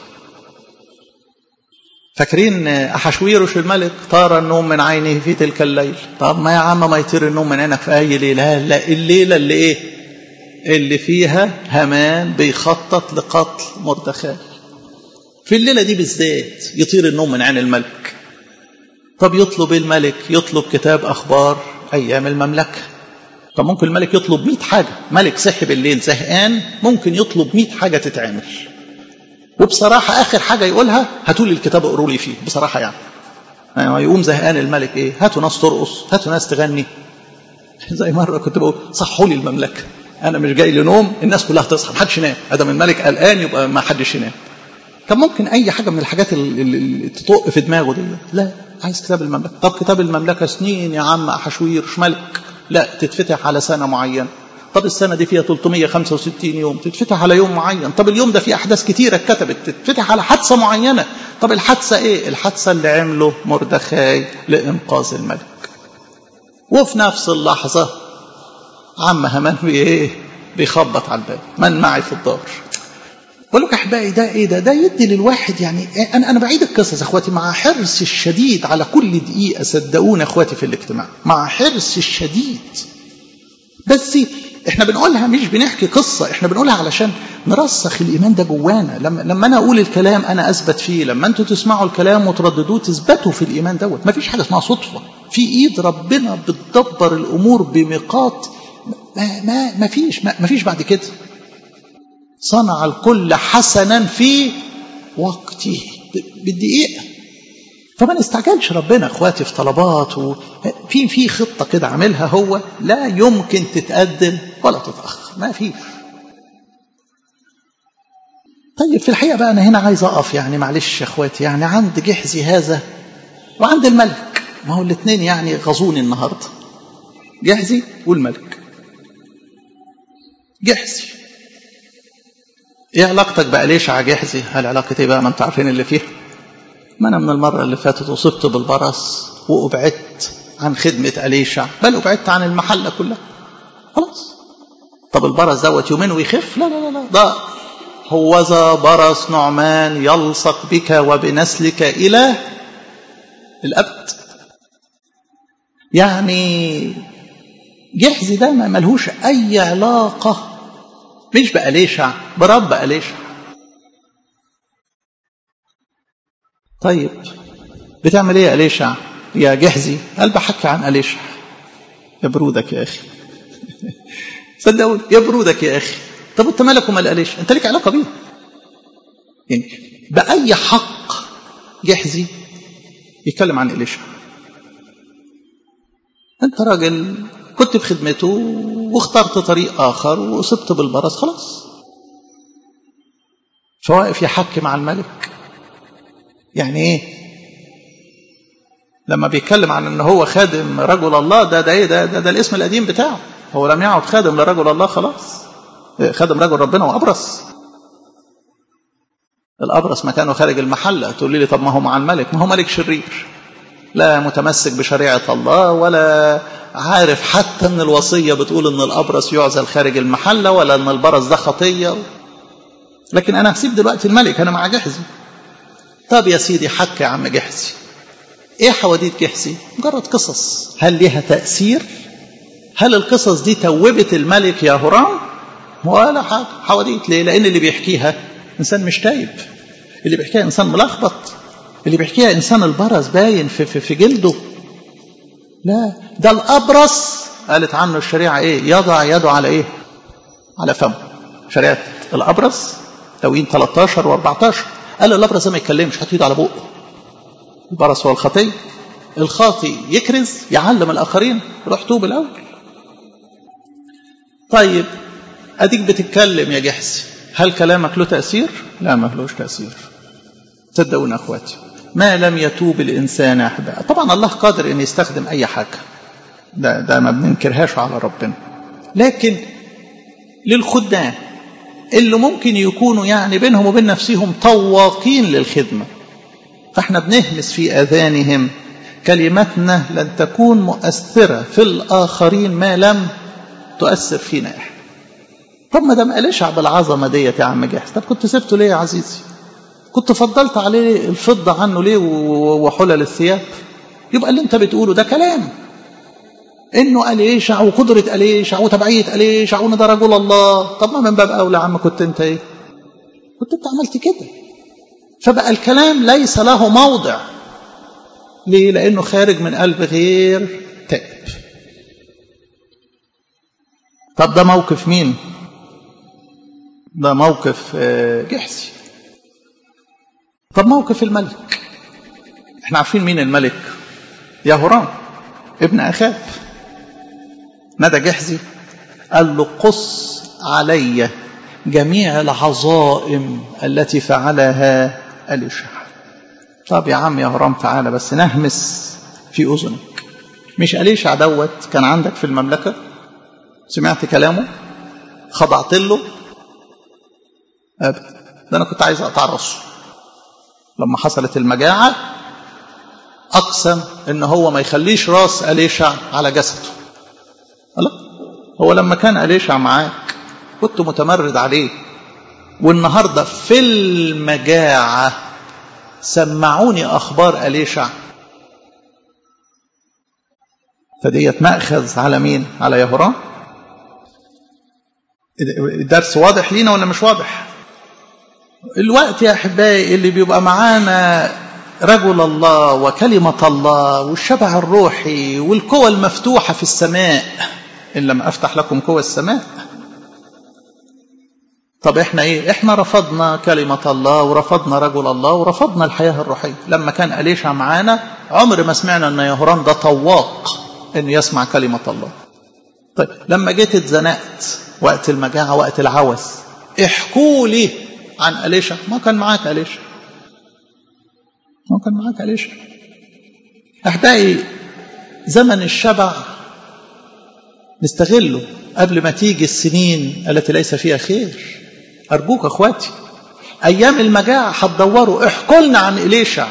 فاكرين أحشويرش الملك طار النوم من عينه في تلك الليل طب ما يا عم ما يطير النوم من عينك في أي ليلة لا الليلة اللي إيه اللي فيها همان بيخطط لقتل مردخاي في الليلة دي بالذات يطير النوم من عين الملك طب يطلب الملك يطلب كتاب أخبار أيام المملكة طب ممكن الملك يطلب مئة حاجة ملك صحي بالليل زهقان ممكن يطلب مئة حاجة تتعمل وبصراحة آخر حاجة يقولها هاتوا لي الكتاب اقروا لي فيه بصراحة يعني. يعني يقوم زهقان الملك إيه هاتوا ناس ترقص هاتوا ناس تغني زي مرة كنت بقول صحوا لي المملكة أنا مش جاي لنوم الناس كلها تصحى محدش ينام أدم الملك قلقان يبقى ما حدش ينام كان ممكن اي حاجه من الحاجات اللي تطق في دماغه دي لا عايز كتاب المملكه طب كتاب المملكه سنين يا عم احشويرش ملك لا تتفتح على سنه معينه طب السنه دي فيها 365 يوم تتفتح على يوم معين طب اليوم ده فيه احداث كتيره اتكتبت تتفتح على حادثه معينه طب الحادثه ايه الحادثه اللي عمله مردخاي لانقاذ الملك وفي نفس اللحظه عم همان بايه بيخبط على الباب من معي في الدار بقول لك احبائي ده ايه ده؟ ده يدي للواحد يعني انا انا بعيد القصص اخواتي مع حرص الشديد على كل دقيقه صدقوني اخواتي في الاجتماع مع حرص الشديد بس احنا بنقولها مش بنحكي قصه احنا بنقولها علشان نرسخ الايمان ده جوانا لما لما انا اقول الكلام انا اثبت فيه لما انتوا تسمعوا الكلام وترددوه تثبتوا في الايمان دوت مفيش حاجه اسمها صدفه في ايد ربنا بتدبر الامور بميقات ما ما ما فيش ما فيش بعد كده صنع الكل حسنا في وقته بالدقيقة فما نستعجلش ربنا اخواتي في طلبات في في خطة كده عاملها هو لا يمكن تتقدم ولا تتأخر ما فيش طيب في الحقيقة بقى أنا هنا عايز أقف يعني معلش يا اخواتي يعني عند جحزي هذا وعند الملك ما هو الاثنين يعني غزوني النهارده جحزي والملك جحزي ايه علاقتك بأليشع جحزي هل علاقة ايه بقى ما انتوا عارفين اللي فيها ما انا من المرة اللي فاتت اصبت بالبرص وابعدت عن خدمة أليشع بل ابعدت عن المحلة كلها خلاص طب البرص دوت يومين ويخف لا لا لا لا ده هوذا برص نعمان يلصق بك وبنسلك إلى الأبد يعني جحزي ده ما ملهوش أي علاقة مش بأليشع برب أليشع طيب بتعمل ايه يا أليشع يا جحزي قال بحكي عن أليشع يا برودك يا أخي صدقوني يا برودك يا أخي طب انت مالك ومال أليشع انت ليك علاقة بيه يعني بأي حق جحزي يتكلم عن أليشع انت راجل كنت في خدمته واخترت طريق آخر وأصبت بالبرص خلاص فواقف يحكي مع الملك يعني ايه لما بيتكلم عن ان هو خادم رجل الله ده ده ايه ده, ده, ده الاسم القديم بتاعه هو لم يعد خادم لرجل الله خلاص خادم رجل ربنا وابرص الابرص مكانه خارج المحله تقول لي طب ما هو مع الملك ما هو ملك شرير لا متمسك بشريعه الله ولا عارف حتى ان الوصيه بتقول ان الابرص يعزل خارج المحله ولا ان البرص ده خطيه لكن انا هسيب دلوقتي الملك انا مع جحزي طب يا سيدي حك يا عم جحزي ايه حواديت جحزي مجرد قصص هل ليها تأثير هل القصص دي توبت الملك يا هرام ولا حاجة حواديت ليه لان اللي بيحكيها انسان مش تايب اللي بيحكيها انسان ملخبط اللي بيحكيها انسان البرص باين في, في, في جلده لا ده الابرص قالت عنه الشريعه ايه يضع يده على ايه على فمه شريعة الأبرص لوين 13 و14 قال الأبرص ما يتكلمش حط ايده على بقه البرص هو الخطية الخاطي يكرز يعلم الآخرين روح توب الأول طيب أديك بتتكلم يا جحسي هل كلامك له تأثير؟ لا ما لهوش تأثير صدقونا أخواتي ما لم يتوب الإنسان أحباء طبعا الله قادر أن يستخدم أي حاجة ده, ده ما بننكرهاش على ربنا لكن للخدام اللي ممكن يكونوا يعني بينهم وبين نفسهم طواقين للخدمة فاحنا بنهمس في أذانهم كلمتنا لن تكون مؤثرة في الآخرين ما لم تؤثر فينا احنا طب ما ده ما قالش بالعظمة ديت يا عم جحس طب كنت سبته ليه يا عزيزي كنت فضلت عليه الفضة عنه ليه وحلل الثياب يبقى اللي انت بتقوله ده كلام انه اليشع وقدرة اليشع وتبعية اليشع وان ده رجل الله طب ما من باب اولى يا عم كنت انت ايه كنت انت عملت كده فبقى الكلام ليس له موضع ليه لانه خارج من قلب غير تائب طب ده موقف مين ده موقف جحسي طب موقف الملك احنا عارفين مين الملك يهورام ابن اخاب نادى جحزي قال له قص علي جميع العظائم التي فعلها اليشع طب يا عم يا هرام تعالى بس نهمس في اذنك مش اليشع دوت كان عندك في المملكه سمعت كلامه خضعت له ابدا ده انا كنت عايز اقطع راسه لما حصلت المجاعه اقسم ان هو ما يخليش راس اليشع على جسده لا هو لما كان اليشع معاك كنت متمرد عليه والنهارده في المجاعه سمعوني اخبار اليشع فديت ماخذ على مين على يهورام الدرس واضح لينا ولا مش واضح الوقت يا احبائي اللي بيبقى معانا رجل الله وكلمة الله والشبع الروحي والقوى المفتوحة في السماء إن لم أفتح لكم قوى السماء طب احنا ايه احنا رفضنا كلمة الله ورفضنا رجل الله ورفضنا الحياة الروحية لما كان أليشع معانا عمر ما سمعنا ان يهورام ده طواق انه يسمع كلمة الله طيب لما جيت اتزنقت وقت المجاعة وقت العوز احكوا لي عن أليشع ما كان معاك أليشع ما كان معاك أليشع أحبائي زمن الشبع نستغله قبل ما تيجي السنين التي ليس فيها خير أرجوك أخواتي أيام المجاعة هتدوروا احكوا لنا عن إليشع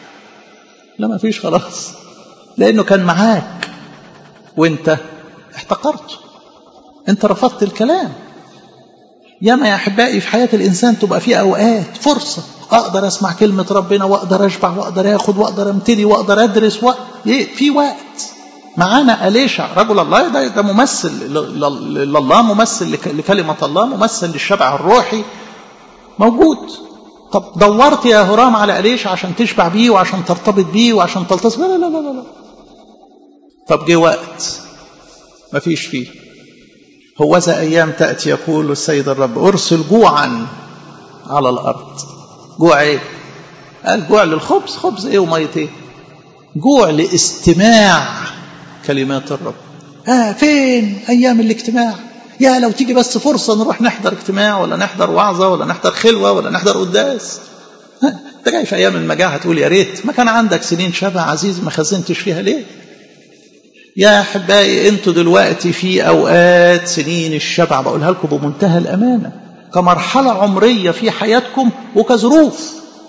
لا ما فيش خلاص لأنه كان معاك وانت احتقرته انت رفضت الكلام ياما يا احبائي في حياه الانسان تبقى في اوقات فرصه اقدر اسمع كلمه ربنا واقدر اشبع واقدر اخد واقدر امتلي واقدر ادرس و... في وقت معانا أليشع رجل الله ده, ده ممثل لله ممثل لكلمة الله ممثل للشبع الروحي موجود طب دورت يا هرام على أليشع عشان تشبع بيه وعشان ترتبط بيه وعشان تلتصق لا لا لا لا لا طب جه وقت ما فيش فيه هوذا أيام تأتي يقول السيد الرب أرسل جوعا على الأرض جوع إيه؟ قال جوع للخبز خبز إيه ومية إيه؟ جوع لاستماع كلمات الرب آه فين أيام الاجتماع يا لو تيجي بس فرصة نروح نحضر اجتماع ولا نحضر وعظة ولا نحضر خلوة ولا نحضر قداس انت جاي في أيام المجاعة هتقول يا ريت ما كان عندك سنين شبع عزيز ما خزنتش فيها ليه يا أحبائي أنتوا دلوقتي في أوقات سنين الشبع بقولها لكم بمنتهى الأمانة كمرحلة عمرية في حياتكم وكظروف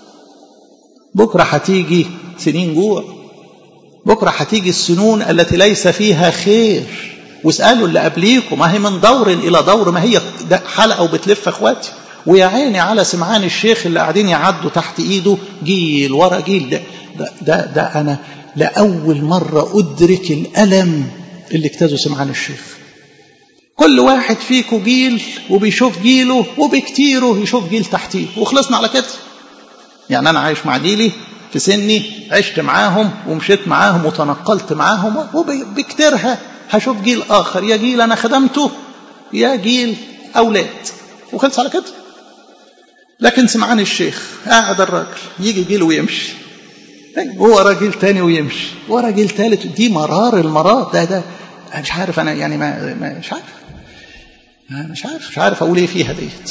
بكرة هتيجي سنين جوع بكرة هتيجي السنون التي ليس فيها خير واسألوا اللي قبليكم ما هي من دور إلى دور ما هي حلقة وبتلف أخواتي ويا عيني على سمعان الشيخ اللي قاعدين يعدوا تحت إيده جيل ورا جيل ده ده, ده, ده أنا لأول مرة أدرك الألم اللي اجتازه سمعان الشيخ كل واحد فيكم جيل وبيشوف جيله وبكتيره يشوف جيل تحتيه وخلصنا على كده يعني أنا عايش مع جيلي في سني عشت معاهم ومشيت معاهم وتنقلت معاهم وبكترها هشوف جيل آخر يا جيل أنا خدمته يا جيل أولاد وخلص على كده لكن سمعان الشيخ قاعد الراجل يجي يجي له ويمشي هو راجل تاني ويمشي وراجل تالت دي مرار المرار ده ده مش عارف انا يعني ما, ما مش عارف مش عارف مش عارف اقول ايه فيها ديت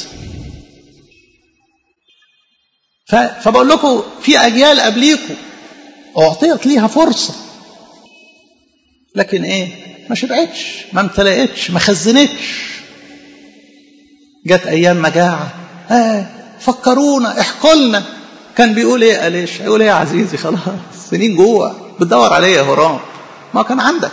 فبقول لكم في اجيال قبليكم اعطيت ليها فرصه لكن ايه ما شبعتش ما امتلأتش ما خزنتش جت ايام مجاعه آه فكرونا احكوا لنا كان بيقول ايه قالش يقول ايه يا عزيزي خلاص سنين جوه بتدور عليا يا هرام ما كان عندك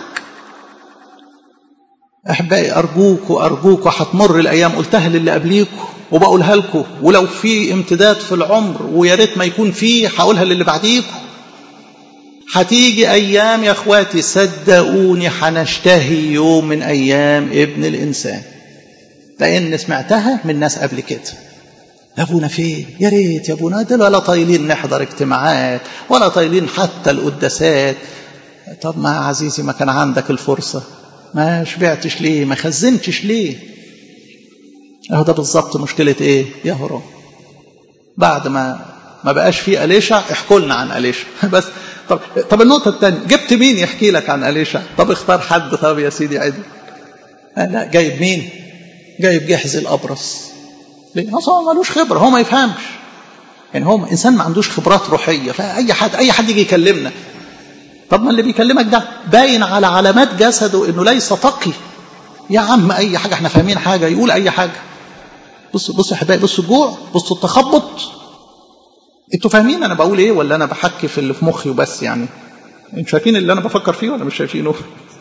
احبائي ارجوكوا ارجوكوا هتمر الايام قلتها للي قبليكوا وبقولها لكم ولو في امتداد في العمر ويا ريت ما يكون فيه هقولها للي بعديكوا هتيجي ايام يا اخواتي صدقوني هنشتهي يوم من ايام ابن الانسان لان سمعتها من ناس قبل كده يا ابونا فين يا ريت يا ابونا دول ولا طايلين نحضر اجتماعات ولا طايلين حتى القداسات طب ما عزيزي ما كان عندك الفرصه ما شبعتش ليه ما خزنتش ليه اهو ده بالظبط مشكله ايه يا هرام بعد ما ما بقاش في أليشع احكوا لنا عن أليشع بس طب طب النقطة الثانية جبت مين يحكي لك عن أليشع طب اختار حد طب يا سيدي عدل لا جايب مين جايب جحز الأبرص ليه اصلا ملوش خبرة هو ما يفهمش يعني هو انسان ما عندوش خبرات روحية فأي حد أي حد يجي يكلمنا طب ما اللي بيكلمك ده باين على علامات جسده انه ليس تقي يا عم اي حاجه احنا فاهمين حاجه يقول اي حاجه بص بص يا حبايبي بص الجوع بص التخبط انتوا فاهمين انا بقول ايه ولا انا بحكي في اللي في مخي وبس يعني انتوا شايفين اللي انا بفكر فيه ولا مش شايفينه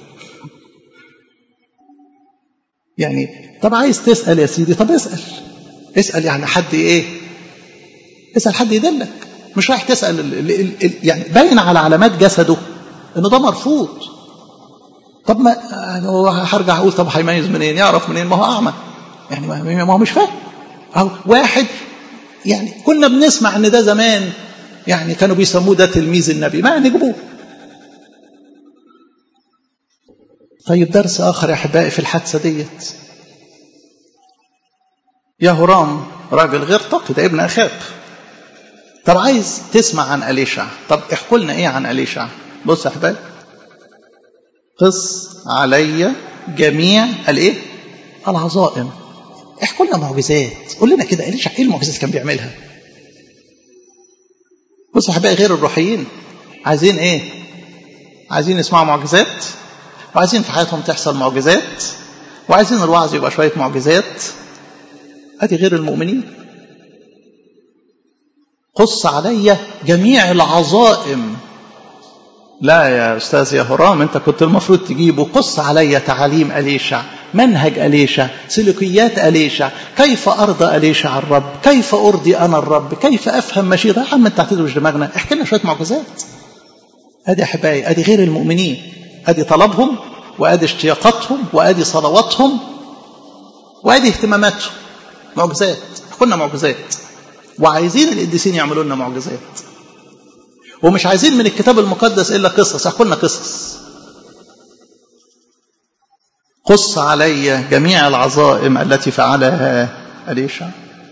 يعني طب عايز تسال يا سيدي طب اسال اسال يعني حد ايه اسال حد يدلك مش رايح تسال ال ال ال ال يعني باين على علامات جسده ان ده مرفوض طب ما هو هرجع اقول طب هيميز منين يعرف منين ما هو اعمى يعني ما هو مش فاهم أو واحد يعني كنا بنسمع ان ده زمان يعني كانوا بيسموه ده تلميذ النبي ما نجيبوه طيب درس اخر يا احبائي في الحادثه ديت يا هرام راجل غير تقي ده ابن اخاب طب عايز تسمع عن أليشع طب احكوا لنا ايه عن أليشع بص يا احبائي قص علي جميع الايه العظائم احكوا لنا معجزات قول لنا كده أليشع ايه المعجزات كان بيعملها بص يا احبائي غير الروحيين عايزين ايه عايزين يسمعوا معجزات وعايزين في حياتهم تحصل معجزات وعايزين الوعظ يبقى شويه معجزات ادي غير المؤمنين قص علي جميع العظائم لا يا أستاذ يا هرام أنت كنت المفروض تجيبه قص علي تعاليم أليشع منهج أليشع سلوكيات أليشع كيف أرضى أليشع الرب كيف أرضي أنا الرب كيف أفهم مشيئة يا عم أنت هتدوش دماغنا احكي لنا شوية معجزات أدي أحبائي أدي غير المؤمنين أدي طلبهم وأدي اشتياقاتهم وأدي صلواتهم وأدي اهتماماتهم معجزات كنا معجزات وعايزين القديسين يعملوا لنا معجزات ومش عايزين من الكتاب المقدس الا قصص احكوا لنا قصص قص علي جميع العظائم التي فعلها أليشع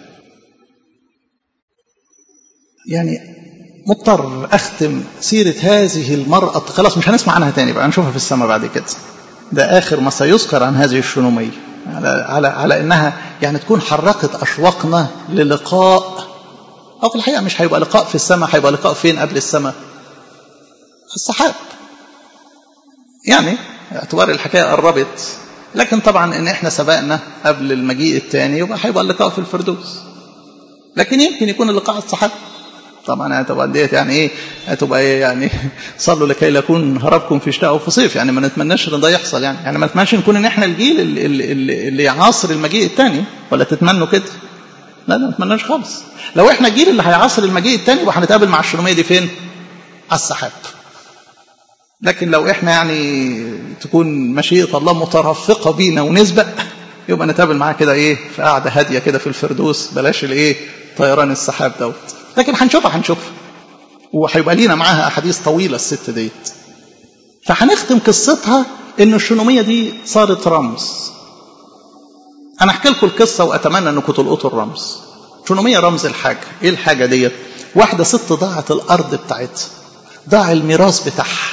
يعني مضطر أختم سيرة هذه المرأة خلاص مش هنسمع عنها تاني بقى نشوفها في السماء بعد كده ده آخر ما سيذكر عن هذه الشنومية على, على, على إنها يعني تكون حركت أشواقنا للقاء أو في الحقيقة مش هيبقى لقاء في السماء هيبقى لقاء فين قبل السماء في السحاب يعني اعتبار الحكاية قربت لكن طبعا ان احنا سبقنا قبل المجيء الثاني يبقى هيبقى اللقاء في الفردوس لكن يمكن يكون اللقاء على السحاب طبعا هتبقى ديت يعني ايه هتبقى ايه يعني صلوا لكي لا يكون هربكم في شتاء وفي صيف يعني ما نتمناش ان ده يحصل يعني يعني ما نتمناش نكون ان احنا الجيل اللي, اللي, اللي يعاصر المجيء الثاني ولا تتمنوا كده لا لا ما نتمناش خالص لو احنا الجيل اللي هيعاصر المجيء الثاني يبقى هنتقابل مع الشرميه دي فين على السحاب لكن لو احنا يعني تكون مشيئة الله مترفقة بينا ونسبق يبقى نتقابل معاه كده ايه في قعدة هادية كده في الفردوس بلاش الايه طيران السحاب دوت لكن هنشوفها هنشوفها وهيبقى لينا معاها احاديث طويلة الست ديت فهنختم قصتها ان الشنومية دي صارت رمز انا احكي لكم القصه واتمنى انكم تلقطوا الرمز شنومية رمز الحاجه ايه الحاجه ديت واحده ست ضاعت الارض بتاعتها ضاع الميراث بتاعها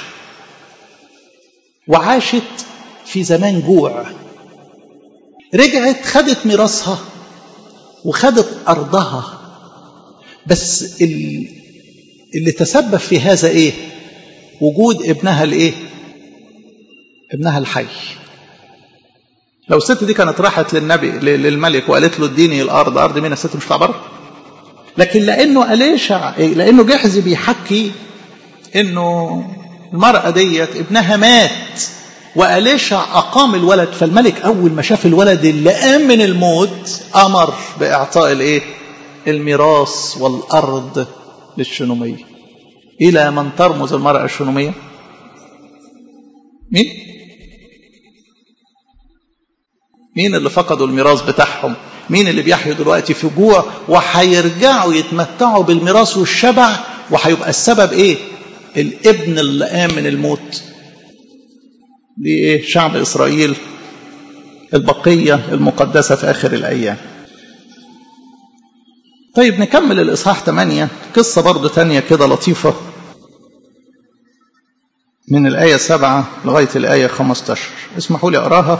وعاشت في زمان جوع رجعت خدت ميراثها وخدت ارضها بس اللي تسبب في هذا ايه وجود ابنها الايه ابنها الحي لو الست دي كانت راحت للنبي للملك وقالت له اديني الارض ارض مين الست مش بره لكن لانه اليشع لانه جحزي بيحكي انه المراه ديت ابنها مات واليشع اقام الولد فالملك اول ما شاف الولد اللي قام من الموت امر باعطاء الايه الميراث والارض للشنوميه الى من ترمز المراه الشنوميه مين مين اللي فقدوا الميراث بتاعهم مين اللي بيحيوا دلوقتي في جوع وهيرجعوا يتمتعوا بالميراث والشبع وهيبقى السبب ايه الابن اللي قام من الموت دي ايه شعب اسرائيل البقيه المقدسه في اخر الايام طيب نكمل الاصحاح 8 قصه برضه تانية كده لطيفه من الايه 7 لغايه الايه 15 اسمحوا لي اقراها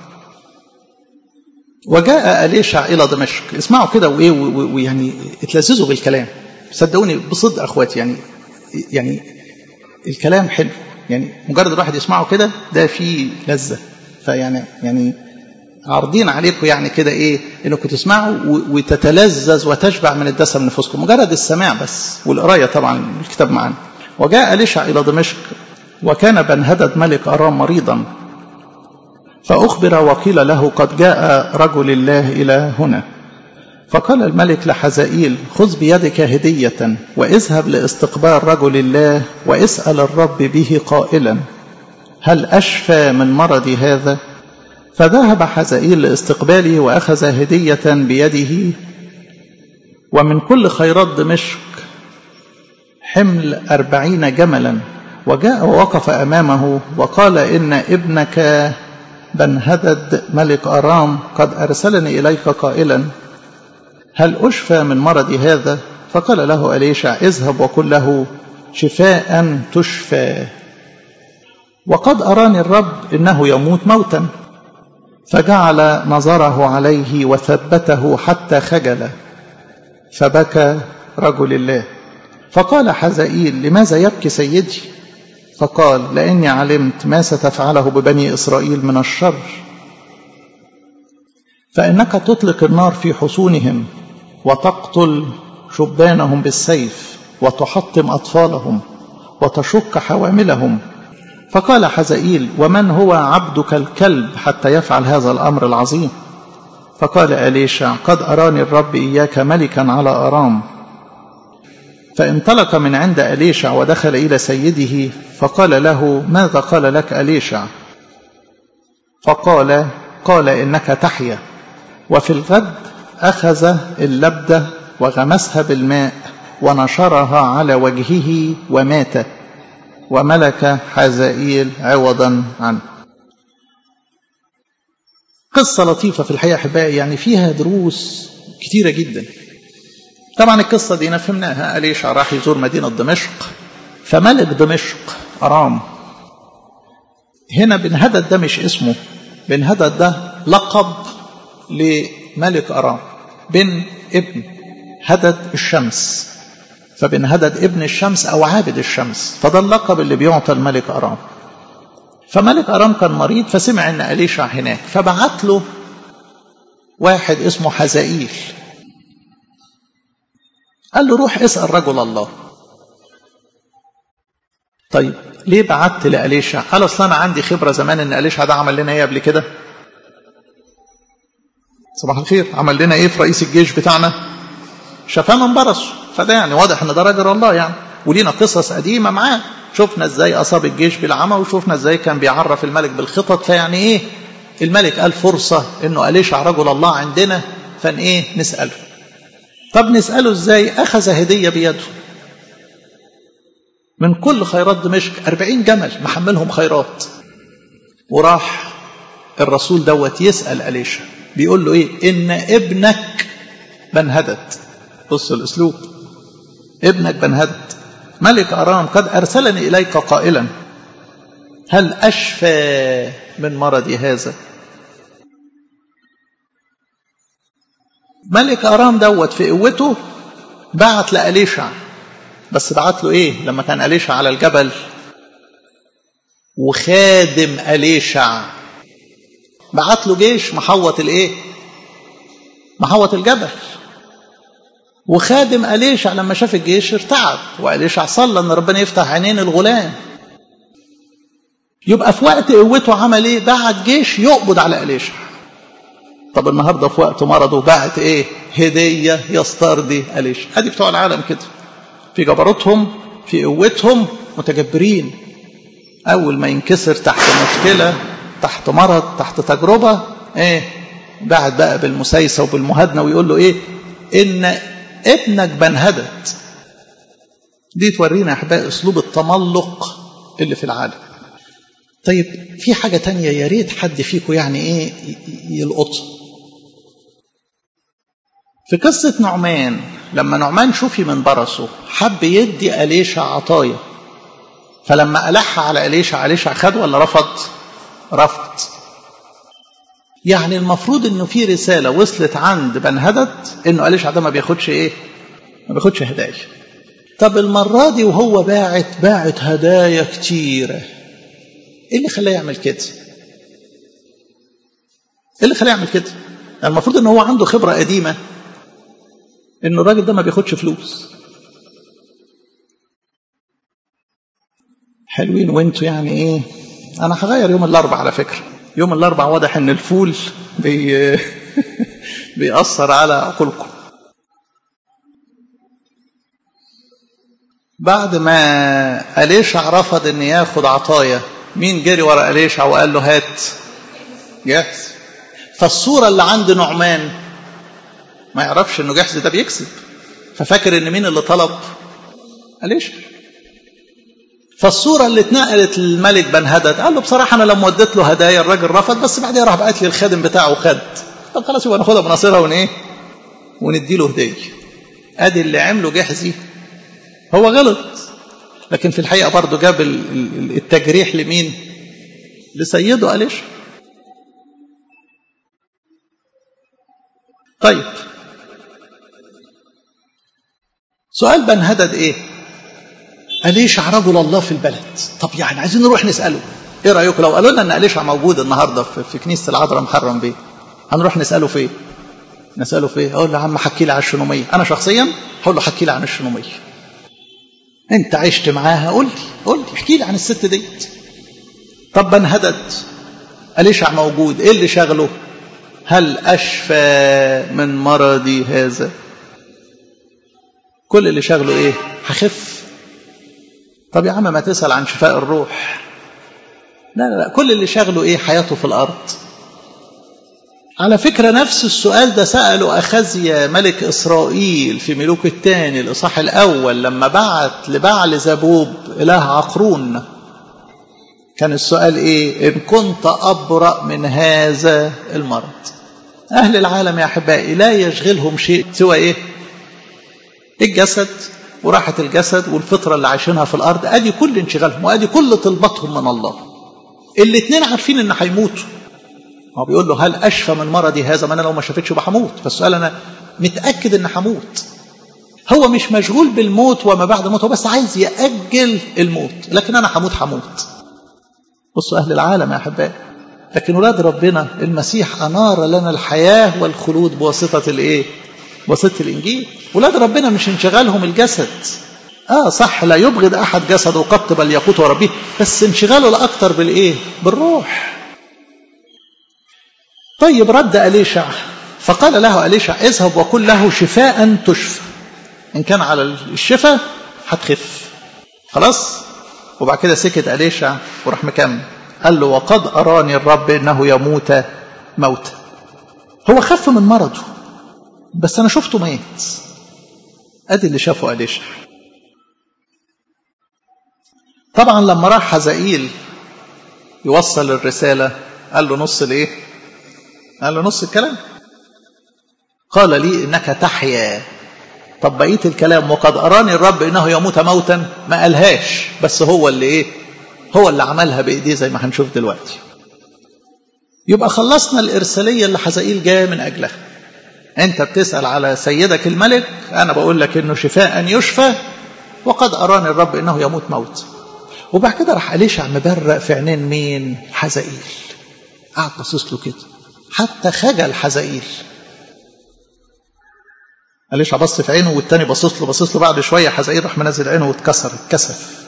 وجاء أليشع إلى دمشق اسمعوا كده وإيه ويعني اتلذذوا بالكلام صدقوني بصدق أخواتي يعني يعني الكلام حلو يعني مجرد الواحد يسمعه كده ده فيه لذة فيعني يعني عارضين عليكم يعني كده ايه انكم تسمعوا وتتلذذ وتشبع من الدسم نفوسكم مجرد السماع بس والقرايه طبعا الكتاب معانا وجاء أليشع الى دمشق وكان بنهدد ملك ارام مريضا فأخبر وقيل له قد جاء رجل الله إلى هنا فقال الملك لحزائيل خذ بيدك هدية واذهب لاستقبال رجل الله واسأل الرب به قائلا هل أشفى من مرض هذا فذهب حزائيل لاستقباله وأخذ هدية بيده ومن كل خيرات دمشق حمل أربعين جملا وجاء ووقف أمامه وقال إن ابنك بن هدد ملك أرام قد أرسلني إليك قائلا هل أشفى من مرض هذا فقال له أليشع اذهب وقل له شفاء تشفى وقد أراني الرب إنه يموت موتا فجعل نظره عليه وثبته حتى خجل فبكى رجل الله فقال حزائيل لماذا يبكي سيدي فقال لاني علمت ما ستفعله ببني اسرائيل من الشر فانك تطلق النار في حصونهم وتقتل شبانهم بالسيف وتحطم اطفالهم وتشق حواملهم فقال حزائيل ومن هو عبدك الكلب حتى يفعل هذا الامر العظيم فقال اليشع قد اراني الرب اياك ملكا على ارام فانطلق من عند أليشع ودخل إلى سيده فقال له ماذا قال لك أليشع فقال قال إنك تحيا وفي الغد أخذ اللبدة وغمسها بالماء ونشرها على وجهه ومات وملك حزائيل عوضا عنه قصة لطيفة في الحقيقة أحبائي يعني فيها دروس كتيرة جدا طبعا القصة دي فهمناها أليشع راح يزور مدينة دمشق فملك دمشق أرام هنا بن هدد ده مش اسمه بن هدد ده لقب لملك أرام بن ابن هدد الشمس فبن هدد ابن الشمس أو عابد الشمس فده اللقب اللي بيعطى الملك أرام فملك أرام كان مريض فسمع أن أليشع هناك فبعت له واحد اسمه حزائيل قال له روح اسأل رجل الله طيب ليه بعت لأليشع قال أصل أنا عندي خبرة زمان إن أليشع ده عمل لنا إيه قبل كده صباح الخير عمل لنا إيه في رئيس الجيش بتاعنا شفاه من برصه فده يعني واضح إن ده راجل الله يعني ولينا قصص قديمة معاه شفنا ازاي أصاب الجيش بالعمى وشفنا ازاي كان بيعرف الملك بالخطط فيعني إيه الملك قال فرصة إنه أليشع رجل الله عندنا فان إيه نسأله طب نسأله ازاي أخذ هدية بيده من كل خيرات دمشق أربعين جمل محملهم خيرات وراح الرسول دوت يسأل أليشع بيقول له إيه إن ابنك بنهدت بص الأسلوب ابنك بنهدت ملك أرام قد أرسلني إليك قائلا هل أشفى من مرضي هذا ملك أرام دوت في قوته بعت لأليشع بس بعت له إيه لما كان أليشع على الجبل وخادم أليشع بعت له جيش محوط الإيه محوط الجبل وخادم أليشع لما شاف الجيش ارتعب وأليشع صلى أن ربنا يفتح عينين الغلام يبقى في وقت قوته عمل ايه بعت جيش يقبض على أليشع طب النهارده في وقت مرضه بعت ايه هديه يسترضي أليشع ادي بتوع العالم كده في جبروتهم في قوتهم متجبرين اول ما ينكسر تحت مشكله تحت مرض تحت تجربه ايه بعت بقى بالمسايسه وبالمهادنه ويقول له ايه ان ابنك بنهدت دي تورينا يا احبائي اسلوب التملق اللي في العالم طيب في حاجة تانية يا ريت حد فيكم يعني ايه يلقطها في قصة نعمان لما نعمان شوفي من برصه حب يدي أليشع عطايا فلما ألح على أليشع أليشع خد ولا رفض رفض يعني المفروض انه في رسالة وصلت عند بنهدت انه أليشع ده ما بياخدش ايه ما بياخدش هدايا طب المرة دي وهو باعت باعت هدايا كتيرة ايه اللي خلاه يعمل كده ايه اللي خلاه يعمل كده المفروض ان هو عنده خبرة قديمة ان الراجل ده ما بياخدش فلوس حلوين وانتوا يعني ايه انا هغير يوم الاربع على فكرة يوم الاربع واضح ان الفول بي بيأثر على عقولكم بعد ما أليشع رفض ان ياخد عطايا مين جري ورا أليشع وقال له هات جاهز فالصورة اللي عند نعمان ما يعرفش انه جاهز ده بيكسب ففاكر ان مين اللي طلب أليشع فالصورة اللي اتنقلت للملك بنهدد قال له بصراحة أنا لما وديت له هدايا الراجل رفض بس بعدين راح بعت لي الخادم بتاعه خد طب خلاص يبقى ناخدها بناصرها ون ايه وندي له هدية ادي اللي عمله جحزي هو غلط لكن في الحقيقة برضه جاب التجريح لمين لسيده أليش طيب سؤال بنهدد ايه أليشع رجل الله في البلد طب يعني عايزين نروح نسأله ايه رأيكم لو قالوا لنا ان أليشع موجود النهاردة في كنيسة العذراء محرم بيه هنروح نسأله فين نسأله فين اقول له يا عم حكي لي عن الشنومية انا شخصيا هقول له حكي لي عن الشنومية انت عشت معاها قول لي قول لي احكي لي عن الست ديت طب انهدت أليشع موجود ايه اللي شغله هل أشفى من مرضي هذا كل اللي شغله ايه هخف طب يا عم ما تسأل عن شفاء الروح لا لا لا كل اللي شغله ايه حياته في الأرض على فكرة نفس السؤال ده سأله أخزيا ملك إسرائيل في ملوك الثاني الإصحاح الأول لما بعت لبعل زبوب إله عقرون كان السؤال إيه إن كنت أبرأ من هذا المرض أهل العالم يا أحبائي لا يشغلهم شيء سوى إيه الجسد وراحة الجسد والفطرة اللي عايشينها في الأرض أدي كل انشغالهم وأدي كل طلباتهم من الله الاثنين عارفين إن هيموتوا هو بيقول له هل أشفى من مرضي هذا ما أنا لو ما شافتش بحموت فالسؤال أنا متأكد إن هموت هو مش مشغول بالموت وما بعد الموت هو بس عايز يأجل الموت لكن أنا هموت هموت بصوا أهل العالم يا أحبائي لكن ولاد ربنا المسيح أنار لنا الحياة والخلود بواسطة الإيه؟ بواسطة الإنجيل ولاد ربنا مش انشغالهم الجسد آه صح لا يبغض أحد جسده قط بل يقوت وربيه بس انشغاله الأكثر بالإيه؟ بالروح طيب رد أليشع فقال له أليشع اذهب وقل له شفاء تشفى إن كان على الشفاء هتخف خلاص وبعد كده سكت أليشع وراح مكمل قال له وقد أراني الرب إنه يموت موتا هو خف من مرضه بس أنا شفته ميت أدي اللي شافه أليشع طبعا لما راح حزائيل يوصل الرسالة قال له نص الايه قال له نص الكلام قال لي انك تحيا طب بقيه الكلام وقد اراني الرب انه يموت موتا ما قالهاش بس هو اللي ايه هو اللي عملها بايديه زي ما هنشوف دلوقتي يبقى خلصنا الارساليه اللي حزائيل جايه من اجلها انت بتسال على سيدك الملك انا بقول لك انه شفاء يشفى وقد اراني الرب انه يموت موت وبعد كده راح أليشع مبرق في عينين مين حزائيل قعد باصص له كده حتى خجل حزائيل أليشع بص في عينه والتاني باصص له باصص له بعد شويه حزائيل راح منزل عينه واتكسر اتكسف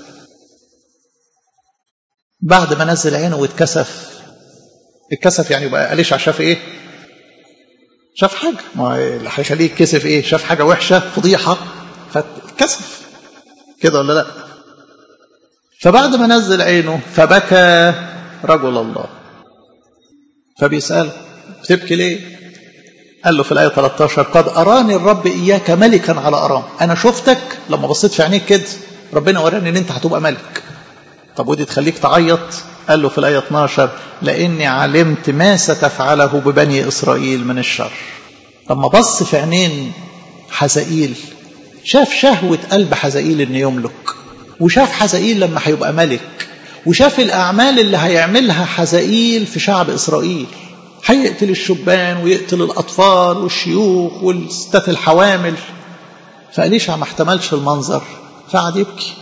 بعد ما نزل عينه واتكسف اتكسف يعني يبقى أليشع شاف ايه شاف حاجه ما اللي هيخليه يتكسف ايه شاف حاجه وحشه فضيحه فاتكسف كده ولا لا فبعد ما نزل عينه فبكى رجل الله فبيسأل بتبكي ليه قال له في الآية 13 قد أراني الرب إياك ملكا على أرام أنا شفتك لما بصيت في عينيك كده ربنا وراني إن أنت هتبقى ملك طب ودي تخليك تعيط قال له في الآية 12 لأني علمت ما ستفعله ببني إسرائيل من الشر لما بص في عينين حزائيل شاف شهوة قلب حزائيل إنه يملك وشاف حزائيل لما هيبقى ملك وشاف الأعمال اللي هيعملها حزائيل في شعب إسرائيل هيقتل الشبان ويقتل الأطفال والشيوخ والستات الحوامل فأليشع ما احتملش المنظر فقعد يبكي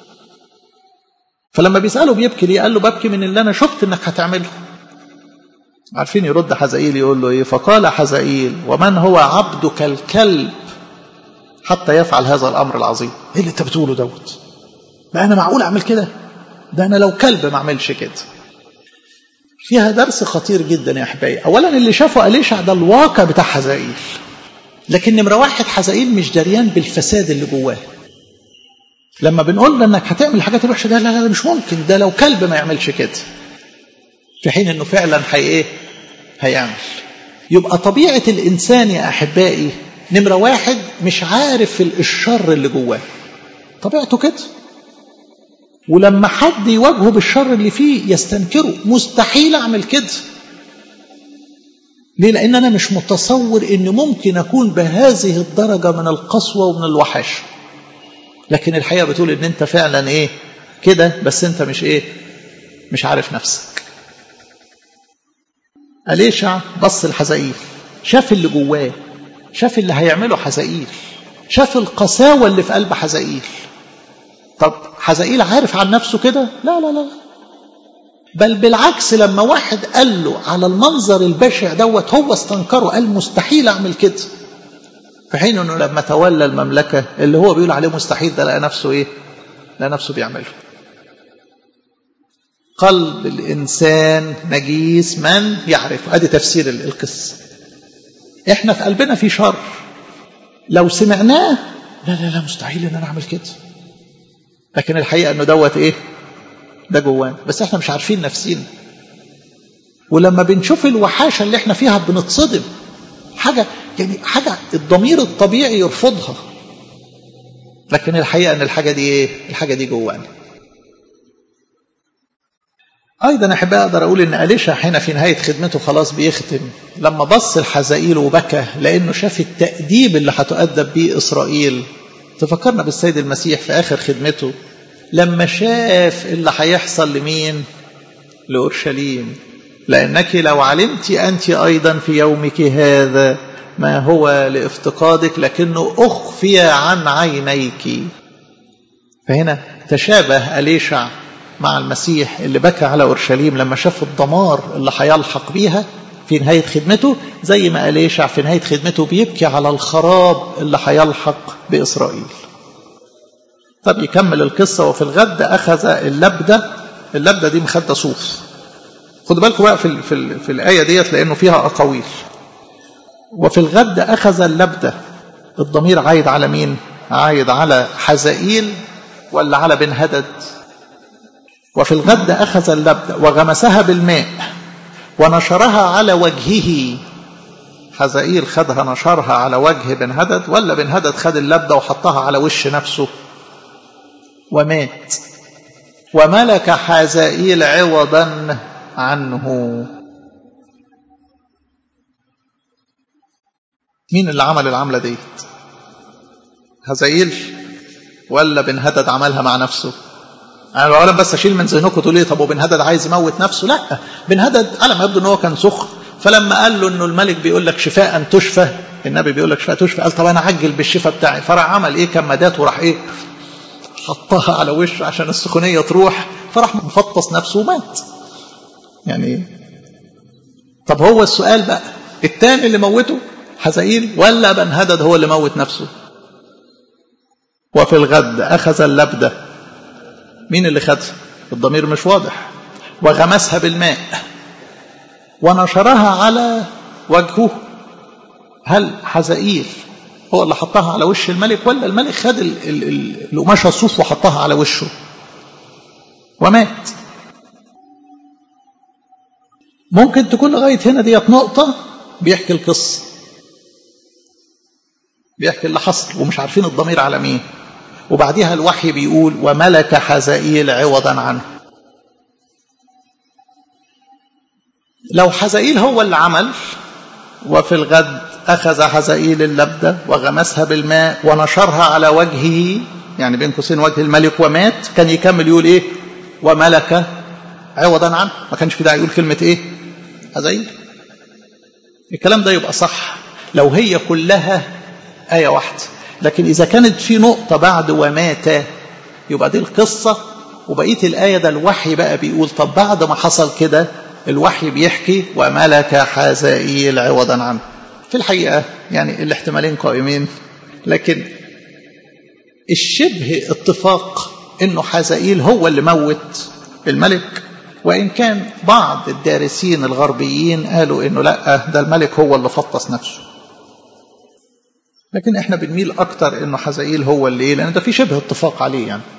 فلما بيسأله بيبكي ليه قال له ببكي من اللي أنا شفت إنك هتعمله عارفين يرد حزائيل يقول له إيه فقال حزائيل ومن هو عبدك الكلب حتى يفعل هذا الأمر العظيم إيه اللي أنت بتقوله دوت ما أنا معقول أعمل كده ده أنا لو كلب ما أعملش كده فيها درس خطير جدا يا أحبائي أولا اللي شافه أليشع ده الواقع بتاع حزائيل لكن نمرة واحد حزائيل مش دريان بالفساد اللي جواه لما بنقول له انك هتعمل الحاجات الوحشه ده لا لا مش ممكن ده لو كلب ما يعملش كده في حين انه فعلا هي ايه هيعمل يبقى طبيعه الانسان يا احبائي نمره واحد مش عارف الشر اللي جواه طبيعته كده ولما حد يواجهه بالشر اللي فيه يستنكره مستحيل اعمل كده ليه لان انا مش متصور ان ممكن اكون بهذه الدرجه من القسوه ومن الوحشه لكن الحقيقه بتقول ان انت فعلا ايه كده بس انت مش ايه مش عارف نفسك أليشع بص الحزائيل شاف اللي جواه شاف اللي هيعمله حزائيل شاف القساوة اللي في قلب حزائيل طب حزائيل عارف عن نفسه كده لا لا لا بل بالعكس لما واحد قال له على المنظر البشع دوت هو استنكره قال مستحيل اعمل كده في حين انه لما تولى المملكه اللي هو بيقول عليه مستحيل ده لقى نفسه ايه؟ لقى نفسه بيعمله. قلب الانسان نجيس من يعرف ادي تفسير القصه. احنا في قلبنا في شر لو سمعناه لا لا لا مستحيل ان انا اعمل كده. لكن الحقيقه انه دوت ايه؟ ده جوانا بس احنا مش عارفين نفسينا. ولما بنشوف الوحاشه اللي احنا فيها بنتصدم حاجه يعني حاجة الضمير الطبيعي يرفضها لكن الحقيقة أن الحاجة دي إيه؟ الحاجة دي جوانا أيضا أحب أقدر أقول إن أليشا هنا في نهاية خدمته خلاص بيختم لما بص الحزائيل وبكى لأنه شاف التأديب اللي هتؤدب بيه إسرائيل تفكرنا بالسيد المسيح في آخر خدمته لما شاف اللي هيحصل لمين لأورشليم لأنك لو علمت أنت أيضا في يومك هذا ما هو لافتقادك لكنه أخفي عن عينيك فهنا تشابه أليشع مع المسيح اللي بكى على أورشليم لما شاف الدمار اللي هيلحق بيها في نهاية خدمته زي ما أليشع في نهاية خدمته بيبكي على الخراب اللي هيلحق بإسرائيل طب يكمل القصة وفي الغد أخذ اللبدة اللبدة دي مخدة صوف خدوا بالكم بقى في, في, في الآية ديت لأنه فيها أقاويل وفي الغد أخذ اللبدة الضمير عايد على مين عايد على حزائيل ولا على بن هدد وفي الغد أخذ اللبدة وغمسها بالماء ونشرها على وجهه حزائيل خدها نشرها على وجه بن هدد ولا بن هدد خد اللبدة وحطها على وش نفسه ومات وملك حزائيل عوضا عنه مين اللي عمل العملة ديت هزايل ولا بن هدد عملها مع نفسه انا يعني اولا بس اشيل من ذهنكم تقول ايه طب وبن هدد عايز يموت نفسه لا بن هدد على ما يبدو ان هو كان سخر فلما قال له انه الملك بيقول لك شفاء تشفى النبي بيقول لك شفاء تشفى قال طب انا عجل بالشفاء بتاعي فراح عمل ايه كمادات وراح ايه حطها على وشه عشان السخونيه تروح فراح مفطس نفسه ومات يعني طب هو السؤال بقى التاني اللي موته حزائيل ولا بن هدد هو اللي موت نفسه وفي الغد أخذ اللبدة مين اللي خدها الضمير مش واضح وغمسها بالماء ونشرها على وجهه هل حزائيل هو اللي حطها على وش الملك ولا الملك خد القماشة الصوف وحطها على وشه ومات ممكن تكون لغاية هنا ديت نقطة بيحكي القصة بيحكي اللي حصل ومش عارفين الضمير على مين وبعديها الوحي بيقول وملك حزائيل عوضا عنه لو حزائيل هو اللي عمل وفي الغد أخذ حزائيل اللبدة وغمسها بالماء ونشرها على وجهه يعني بين قوسين وجه الملك ومات كان يكمل يقول إيه وملك عوضا عنه ما كانش في داعي يقول كلمة إيه حزائيل الكلام ده يبقى صح لو هي كلها آية واحدة لكن إذا كانت في نقطة بعد ومات يبقى دي القصة وبقية الآية ده الوحي بقى بيقول طب بعد ما حصل كده الوحي بيحكي وملك حزائيل عوضا عنه في الحقيقة يعني الاحتمالين قائمين لكن الشبه اتفاق انه حزائيل هو اللي موت الملك وان كان بعض الدارسين الغربيين قالوا انه لا ده الملك هو اللي فطس نفسه لكن احنا بنميل اكتر انه حزائيل هو اللي ايه لان ده في شبه اتفاق عليه يعني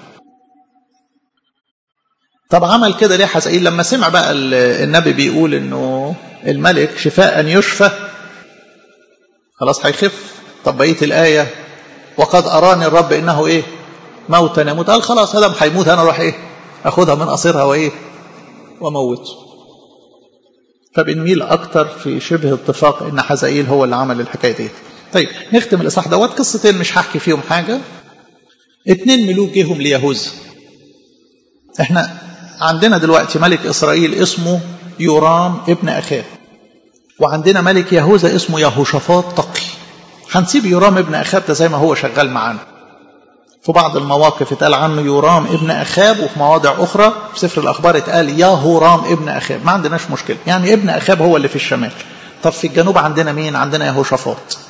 طب عمل كده ليه حزائيل لما سمع بقى النبي بيقول انه الملك شفاء يشفى خلاص هيخف طب بقيه الايه وقد اراني الرب انه ايه موتا يموت قال خلاص هذا هيموت انا اروح ايه اخدها من قصيرها وايه واموته فبنميل اكتر في شبه اتفاق ان حزائيل هو اللي عمل الحكايه دي طيب نختم الاصحاح دوت قصتين مش هحكي فيهم حاجه اتنين ملوك جيهم ليهوذا احنا عندنا دلوقتي ملك اسرائيل اسمه يورام ابن اخاب وعندنا ملك يهوذا اسمه يهوشافاط تقي هنسيب يورام ابن اخاب ده زي ما هو شغال معانا في بعض المواقف اتقال عنه يورام ابن اخاب وفي مواضع اخرى في سفر الاخبار اتقال يهورام ابن اخاب ما عندناش مشكله يعني ابن اخاب هو اللي في الشمال طب في الجنوب عندنا مين عندنا يهوشافاط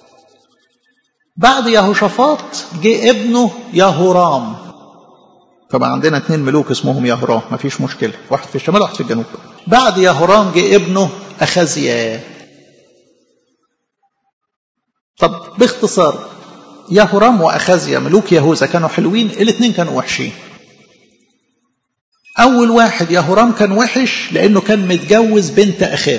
بعد يهوشافاط جه ابنه يهورام طبعا عندنا اثنين ملوك اسمهم يهورام ما فيش مشكله واحد في الشمال وواحد في الجنوب بعد يهورام جه ابنه اخازيا طب باختصار يهورام واخازيا ملوك يهوذا كانوا حلوين الاثنين كانوا وحشين اول واحد يهورام كان وحش لانه كان متجوز بنت اخاب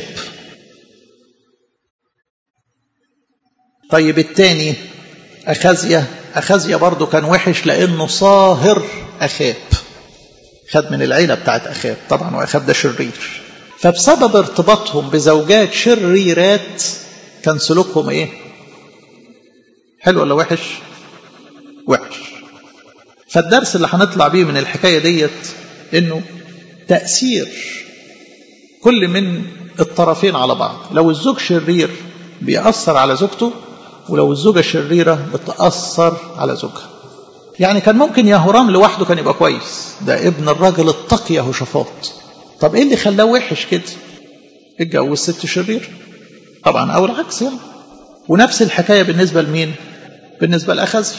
طيب الثاني أخازيا أخازيا برضه كان وحش لأنه صاهر أخاب خد من العيلة بتاعت أخاب طبعا وأخاب ده شرير فبسبب ارتباطهم بزوجات شريرات كان سلوكهم ايه حلو ولا وحش وحش فالدرس اللي هنطلع بيه من الحكاية ديت انه تأثير كل من الطرفين على بعض لو الزوج شرير بيأثر على زوجته ولو الزوجة شريرة بتأثر على زوجها يعني كان ممكن يهورام لوحده كان يبقى كويس ده ابن الراجل التقي يهوشافاط طب ايه اللي خلاه وحش كده اتجوز ست شرير طبعا او العكس يعني ونفس الحكايه بالنسبه لمين بالنسبه لاخازي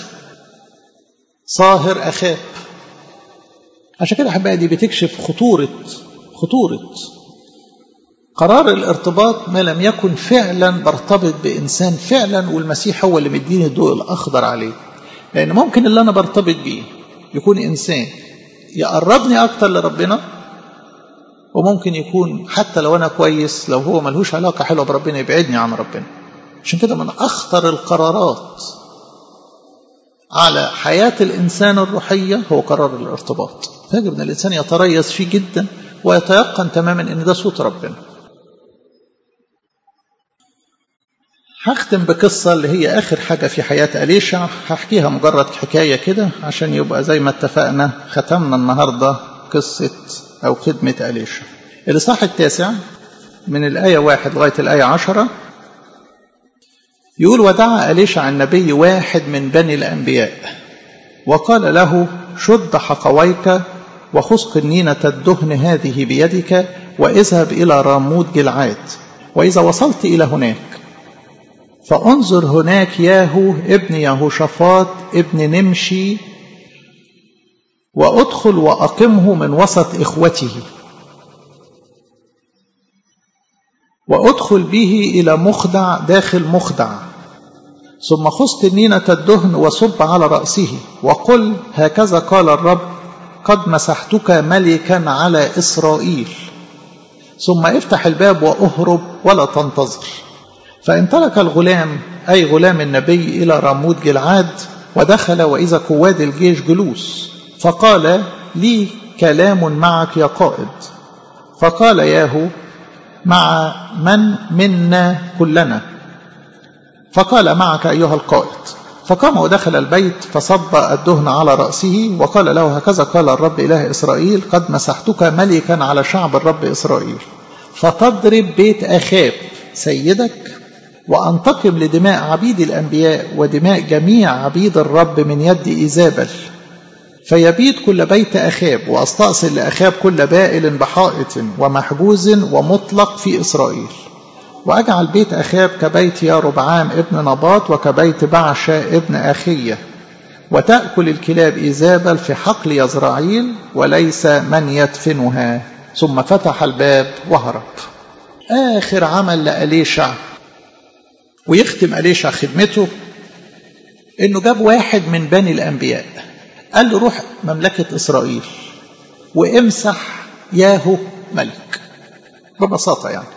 صاهر اخاب عشان كده احبائي دي بتكشف خطوره خطوره قرار الارتباط ما لم يكن فعلا برتبط بانسان فعلا والمسيح هو اللي مديني الضوء الاخضر عليه لان ممكن اللي انا برتبط بيه يكون انسان يقربني اكتر لربنا وممكن يكون حتى لو انا كويس لو هو ملهوش علاقه حلوه بربنا يبعدني عن ربنا عشان كده من اخطر القرارات على حياه الانسان الروحيه هو قرار الارتباط فيجب ان الانسان يتريث فيه جدا ويتيقن تماما ان ده صوت ربنا هختم بقصة اللي هي آخر حاجة في حياة أليشع هحكيها مجرد حكاية كده عشان يبقى زي ما اتفقنا ختمنا النهاردة قصة أو خدمة أليشع الإصحاح التاسع من الآية واحد لغاية الآية عشرة يقول ودعا أليشع النبي واحد من بني الأنبياء وقال له شد حقويك وخذ قنينة الدهن هذه بيدك واذهب إلى راموت جلعاد وإذا وصلت إلى هناك فانظر هناك ياهو ابن يهوشافاط ابن نمشي وادخل وأقمه من وسط إخوته وادخل به إلى مخدع داخل مخدع ثم خذ تنينة الدهن وصب على رأسه وقل هكذا قال الرب قد مسحتك ملكا على إسرائيل ثم افتح الباب وأهرب ولا تنتظر فانطلق الغلام أي غلام النبي إلى راموت جلعاد ودخل وإذا قواد الجيش جلوس فقال لي كلام معك يا قائد فقال ياهو مع من منا كلنا فقال معك أيها القائد فقام ودخل البيت فصب الدهن على رأسه وقال له هكذا قال الرب إله إسرائيل قد مسحتك ملكا على شعب الرب إسرائيل فتضرب بيت أخاب سيدك وأنتقم لدماء عبيد الأنبياء ودماء جميع عبيد الرب من يد إيزابل فيبيد كل بيت أخاب وأستأصل لأخاب كل بائل بحائط ومحجوز ومطلق في إسرائيل وأجعل بيت أخاب كبيت يا ربعام ابن نباط وكبيت بعشا ابن أخية وتأكل الكلاب إيزابل في حقل يزرعيل وليس من يدفنها ثم فتح الباب وهرب آخر عمل لأليشع ويختم أليشع خدمته إنه جاب واحد من بني الأنبياء قال له روح مملكة إسرائيل وامسح ياهو ملك ببساطة يعني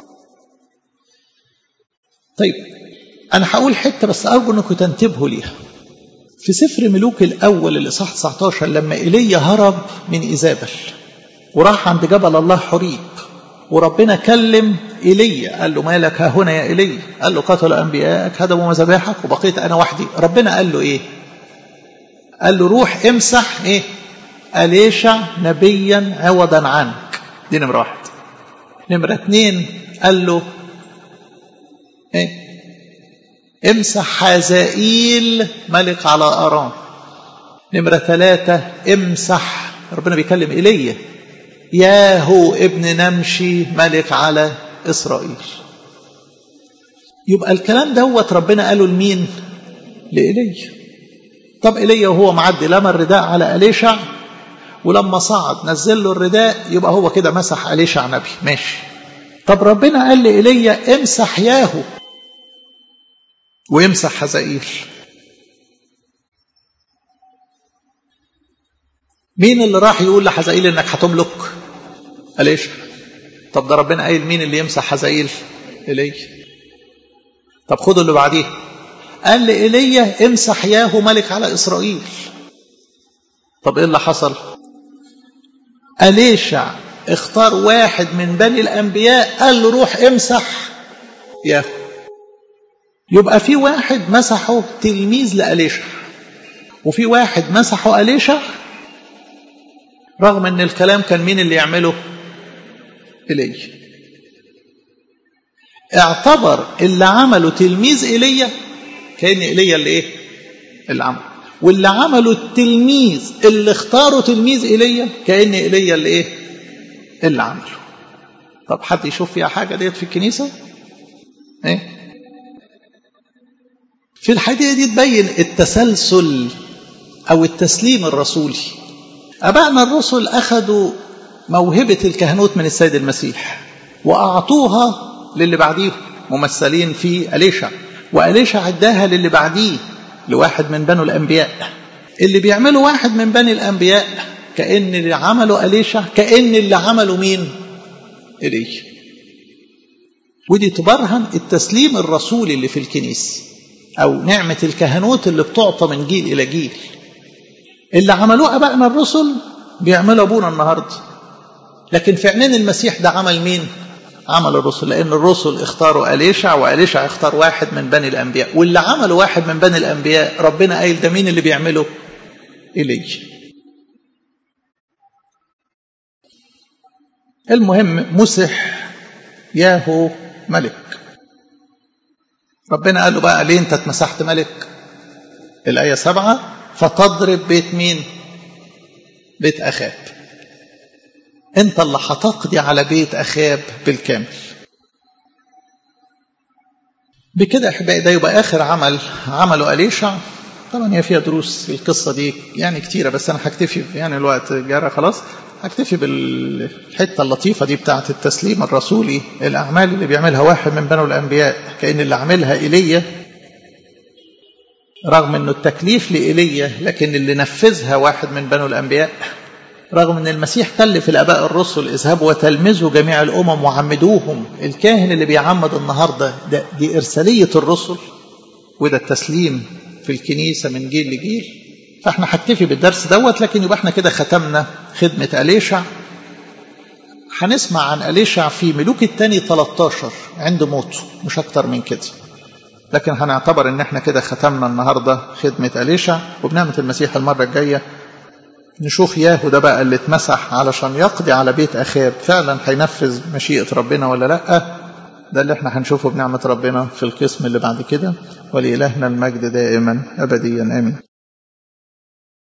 طيب أنا هقول حتة بس أرجو أنكم تنتبهوا ليها في سفر ملوك الأول الإصحاح 19 لما إيليا هرب من إيزابل وراح عند جبل الله حريب وربنا كلم إيليا قال له مالك ها هنا يا إيليا قال له قتل أنبياءك هدموا مذابحك وبقيت أنا وحدي ربنا قال له إيه قال له روح امسح إيه أليشع نبيا عوضا عنك دي نمرة واحد نمرة اتنين قال له إيه؟ امسح حزائيل ملك على أرام نمرة ثلاثة امسح ربنا بيكلم إيليا ياهو ابن نمشي ملك على إسرائيل يبقى الكلام دوت ربنا قاله لمين لإيليا طب إيليا وهو معدي لما الرداء على أليشع ولما صعد نزل له الرداء يبقى هو كده مسح أليشع نبي ماشي طب ربنا قال لإيليا امسح ياهو ويمسح حزائيل مين اللي راح يقول لحزائيل انك هتملك أليشع طب ده ربنا قايل مين اللي يمسح حزائيل إلي طب خدوا اللي بعديه قال لإيليا امسح ياهو ملك على إسرائيل طب ايه اللي حصل أليشع اختار واحد من بني الأنبياء قال له روح امسح ياهو يبقى في واحد مسحه تلميذ لأليشع وفي واحد مسحه أليشع رغم ان الكلام كان مين اللي يعمله إلي اعتبر اللي عمله تلميذ إيليا كأن إيليا اللي ايه اللي عمله واللي عمله التلميذ اللي اختاره تلميذ إيليا كأن إيليا اللي ايه اللي عمله طب حد يشوف فيها حاجة ديت في الكنيسة ايه في الحديث دي تبين التسلسل أو التسليم الرسولي أبائنا الرسل أخذوا موهبة الكهنوت من السيد المسيح وأعطوها للي بعديه ممثلين في أليشع وأليشع اداها للي بعديه لواحد من بنو الأنبياء اللي بيعملوا واحد من بني الأنبياء كأن اللي عمله أليشع كأن اللي عمله مين إليه ودي تبرهن التسليم الرسولي اللي في الكنيسة أو نعمة الكهنوت اللي بتعطى من جيل إلى جيل اللي عملوه أبائنا الرسل بيعملوا أبونا النهاردة لكن في عينين المسيح ده عمل مين عمل الرسل لأن الرسل اختاروا أليشع وأليشع اختار واحد من بني الأنبياء واللي عملوا واحد من بني الأنبياء ربنا قايل ده مين اللي بيعمله إلي المهم مسح ياهو ملك ربنا قال له بقى ليه انت اتمسحت ملك الآية سبعة فتضرب بيت مين بيت أخاب انت اللي هتقضي على بيت أخاب بالكامل بكده احبائي ده يبقى آخر عمل عمله أليشع طبعا هي فيها دروس القصة دي يعني كتيرة بس أنا هكتفي يعني الوقت جرى خلاص هكتفي بالحتة اللطيفة دي بتاعة التسليم الرسولي الأعمال اللي بيعملها واحد من بنو الأنبياء كأن اللي عملها إيليا رغم أنه التكليف لإيليا لكن اللي نفذها واحد من بنو الأنبياء رغم أن المسيح كلف الآباء الرسل اذهبوا وتلمذوا جميع الأمم وعمدوهم الكاهن اللي بيعمد النهاردة ده دي إرسالية الرسل وده التسليم في الكنيسة من جيل لجيل فاحنا هكتفي بالدرس دوت لكن يبقى احنا كده ختمنا خدمة أليشع هنسمع عن أليشع في ملوك الثاني 13 عند موته مش أكتر من كده لكن هنعتبر ان احنا كده ختمنا النهاردة خدمة أليشع وبنعمة المسيح المرة الجاية نشوف ياهو ده بقى اللي اتمسح علشان يقضي على بيت أخاب فعلا هينفذ مشيئة ربنا ولا لأ ده اللي احنا هنشوفه بنعمة ربنا في القسم اللي بعد كده ولإلهنا المجد دائما أبديا آمين